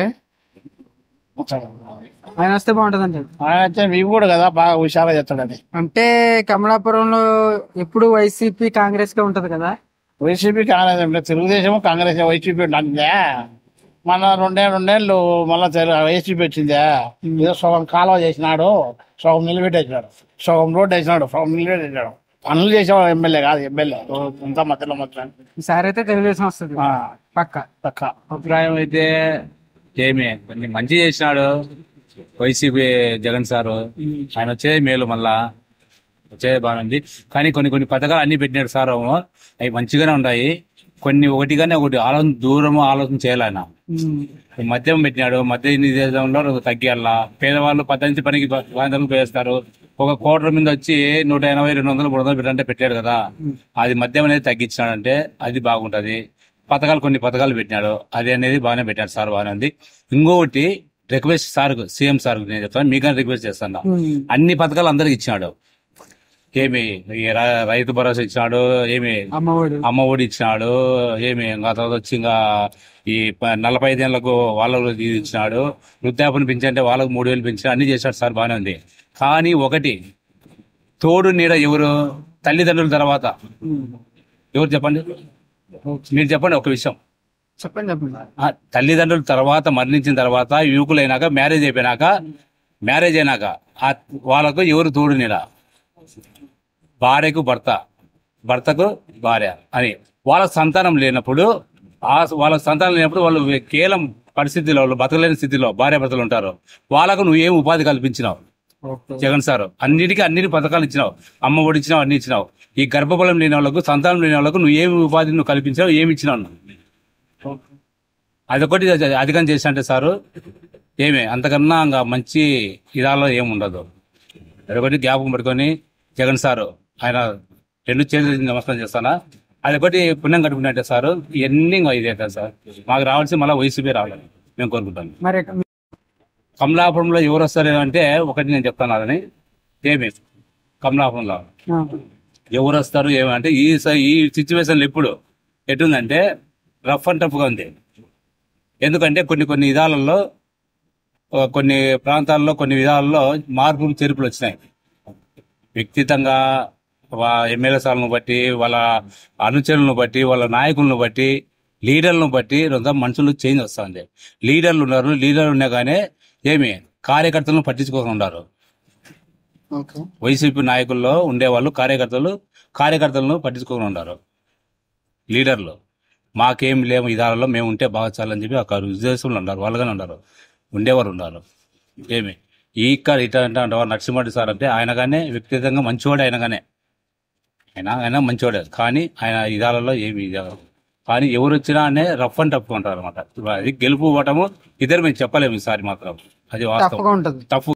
Speaker 24: ఆయన వస్తే బాగుంటుంది అంటారు
Speaker 18: ఆయన అయితే ఇవి కూడా కదా బాగా హుషారుగా చేస్తాడని
Speaker 24: అంటే కమలాపురంలో ఎప్పుడు వైసీపీ కాంగ్రెస్ గా ఉంటది కదా
Speaker 18: వైసీపీ కాంగ్రెస్ అంటే తెలుగుదేశం కాంగ్రెస్ వైసీపీ ఉంటుందే మన రెండే రెండేళ్ళు మళ్ళా తెలు- వైసీపీ వచ్చిందే ఏదో సగం కాలువ చేసినాడు సగం నిలబెట్టేసినాడు సగం రోడ్డు వేసినాడు సగం నిలబెట్టేసినాడు పనులు చేసేవాడు ఎమ్మెల్యే కాదు ఎమ్మెల్యే అంతా మధ్యలో మధ్యలో
Speaker 24: ఈసారి అయితే తెలుగుదేశం వస్తుంది పక్క
Speaker 18: పక్క
Speaker 13: అభిప్రాయం అయితే ఏమి కొన్ని మంచి చేసినాడు
Speaker 25: వైసీపీ జగన్ సారు ఆయన వచ్చే మేలు మళ్ళా వచ్చే బాగుంది కానీ కొన్ని కొన్ని పథకాలు అన్ని పెట్టినాడు సార్ అవి మంచిగానే ఉన్నాయి కొన్ని ఒకటిగానే ఒకటి ఆలోచన దూరం ఆలోచన చేయాలి ఆయన ఈ మద్యం పెట్టినాడు మద్యం నిషేధంలో తగ్గాల పేదవాళ్ళు పద్దెనిమిది పనికి వందలు వేస్తారు ఒక కోట్ల మీద వచ్చి నూట ఎనభై రెండు వందలు మూడు వందలు పెట్టంటే పెట్టాడు కదా అది మద్యం అనేది తగ్గించినాడంటే అది బాగుంటది పథకాలు కొన్ని పథకాలు పెట్టినాడు అది అనేది బాగానే పెట్టాడు సార్ బాగానే ఉంది ఇంకొకటి రిక్వెస్ట్ సార్ సీఎం సార్ నేను చెప్తాను మీకన్నా రిక్వెస్ట్ చేస్తాను అన్ని పథకాలు అందరికి ఇచ్చినాడు ఏమి ఈ ర- రైతు భరోసా ఇచ్చినాడు ఏమి
Speaker 24: అమ్మఒడి
Speaker 25: అమ్మ ఒడి ఇచ్చినాడు ఏమి ఇంకా తర్వాత వచ్చి ఇంకా ఈ ప- నలభై ఐదేళ్లకు వాళ్ళకు ఇది ఇచ్చినాడు వృద్ధాపన పెంచంటే వాళ్ళకు మూడు వేలు పెంచిన అన్ని చేశాడు సార్ బాగానే ఉంది కానీ ఒకటి తోడు నీడ ఎవరు తల్లిదండ్రుల తర్వాత ఎవరు చెప్పండి మీరు చెప్పండి ఒక విషయం
Speaker 24: చెప్పండి చెప్పండి
Speaker 25: ఆ, తల్లిదండ్రుల తర్వాత మరణించిన తర్వాత యువకులైనాక మ్యారేజ్ అయిపోయినాక మ్యారేజ్ అయినాక ఆ వాళ్ళకు ఎవరు తోడు నీడ భార్యకు భర్త భర్తకు భార్య అని వాళ్ళ సంతానం లేనప్పుడు ఆ వాళ్ళ సంతానం లేనప్పుడు వాళ్ళు కేవలం పరిస్థితిలో వాళ్ళు బతకలేని స్థితిలో భార్య భర్తలు ఉంటారు వాళ్ళకు నువ్వేం ఉపాధి కల్పించినావు జగన్ సార్ అన్నిటికీ అన్నిటి పథకాలు ఇచ్చినావు అమ్మ ఒడి ఇచ్చినావు అన్ని ఇచ్చినావు ఈ గర్భఫలం లేని వాళ్ళకు సంతానం లేని వాళ్ళకు నువ్వు ఏమి ఉపాధి నువ్వు కల్పించావు ఏమి ఇచ్చినావు నువ్వు? అదొకటి అధికం చేసి అంటే సారు ఏమి అంతకన్నా ఇంకా మంచి ఇదాలో ఏమి ఉండదు అదొకటి జ్ఞాపకం పెట్టుకొని జగన్ సారు ఆయన రెండు చేతులు నమస్కారం చేస్తానా అదొకటి పుణ్యం కట్టుకున్నట్టే సారు ఇవన్నీ ఇంకా ఇదే కదా సార్ మాకు రావాల్సి మళ్ళీ వైసీపీ రావాలని మేము కోరుకుంటాం
Speaker 24: మరి
Speaker 25: కమలాపురంలో ఎవరు వస్తారు అంటే ఒకటి నేను చెప్తాను అదని ఏమి కమలాపురంలో
Speaker 24: ఆ,
Speaker 25: ఎవరు వస్తారు ఏమంటే ఈ స- ఈ సిచ్యువేషన్ ఎప్పుడు ఎటుందంటే రఫ్ అండ్ టఫ్గా ఉంది ఎందుకంటే కొన్ని కొన్ని విధాలలో ఆ, కొన్ని ప్రాంతాల్లో కొన్ని విధాలలో మార్పులు చేర్పులు వచ్చినాయి వ్యక్తిగతంగా ఎమ్మెల్యే సార్లను బట్టి వాళ్ళ అనుచరులను బట్టి వాళ్ళ నాయకులను బట్టి లీడర్లను బట్టి కొంత మనుషులు చేంజ్ వస్తుంది లీడర్లు ఉన్నారు లీడర్లు ఉన్నా కానీ ఏమి కార్యకర్తలను పట్టించుకోకుండా ఉన్నారు
Speaker 24: ఓకే
Speaker 25: వైసీపీ నాయకుల్లో ఉండేవాళ్ళు కార్యకర్తలు కార్యకర్తలను పట్టించుకొని ఉన్నారు లీడర్లు మాకేం లేము ఇదాలలో మేము ఉంటే బాగా చాలని చెప్పి ఒక ఉద్దేశంలో ఉన్నారు వాళ్ళగానే ఉన్నారు ఉండేవారు ఉన్నారు ఏమి ఈ ఇక్కడ ఇట అంటే అంటావా నరసింహరెడ్డి సార్ అంటే ఆయనగానే వ్యక్తిగతంగా మంచివాడే ఆయనగానే ఆయన ఆయన మంచివాడే కానీ ఆయన ఇదాలలో ఏమి ఇదాలు కానీ ఎవరు వచ్చినా అనే రఫ్ అండ్ టఫ్ ఉంటారు అనమాట అది గెలుపు ఓటము ఇద్దరు మేము చెప్పలేము ఈసారి మాత్రం అది
Speaker 24: టఫ్గా
Speaker 25: వాస్తవం
Speaker 24: ఉంటది
Speaker 25: టఫ్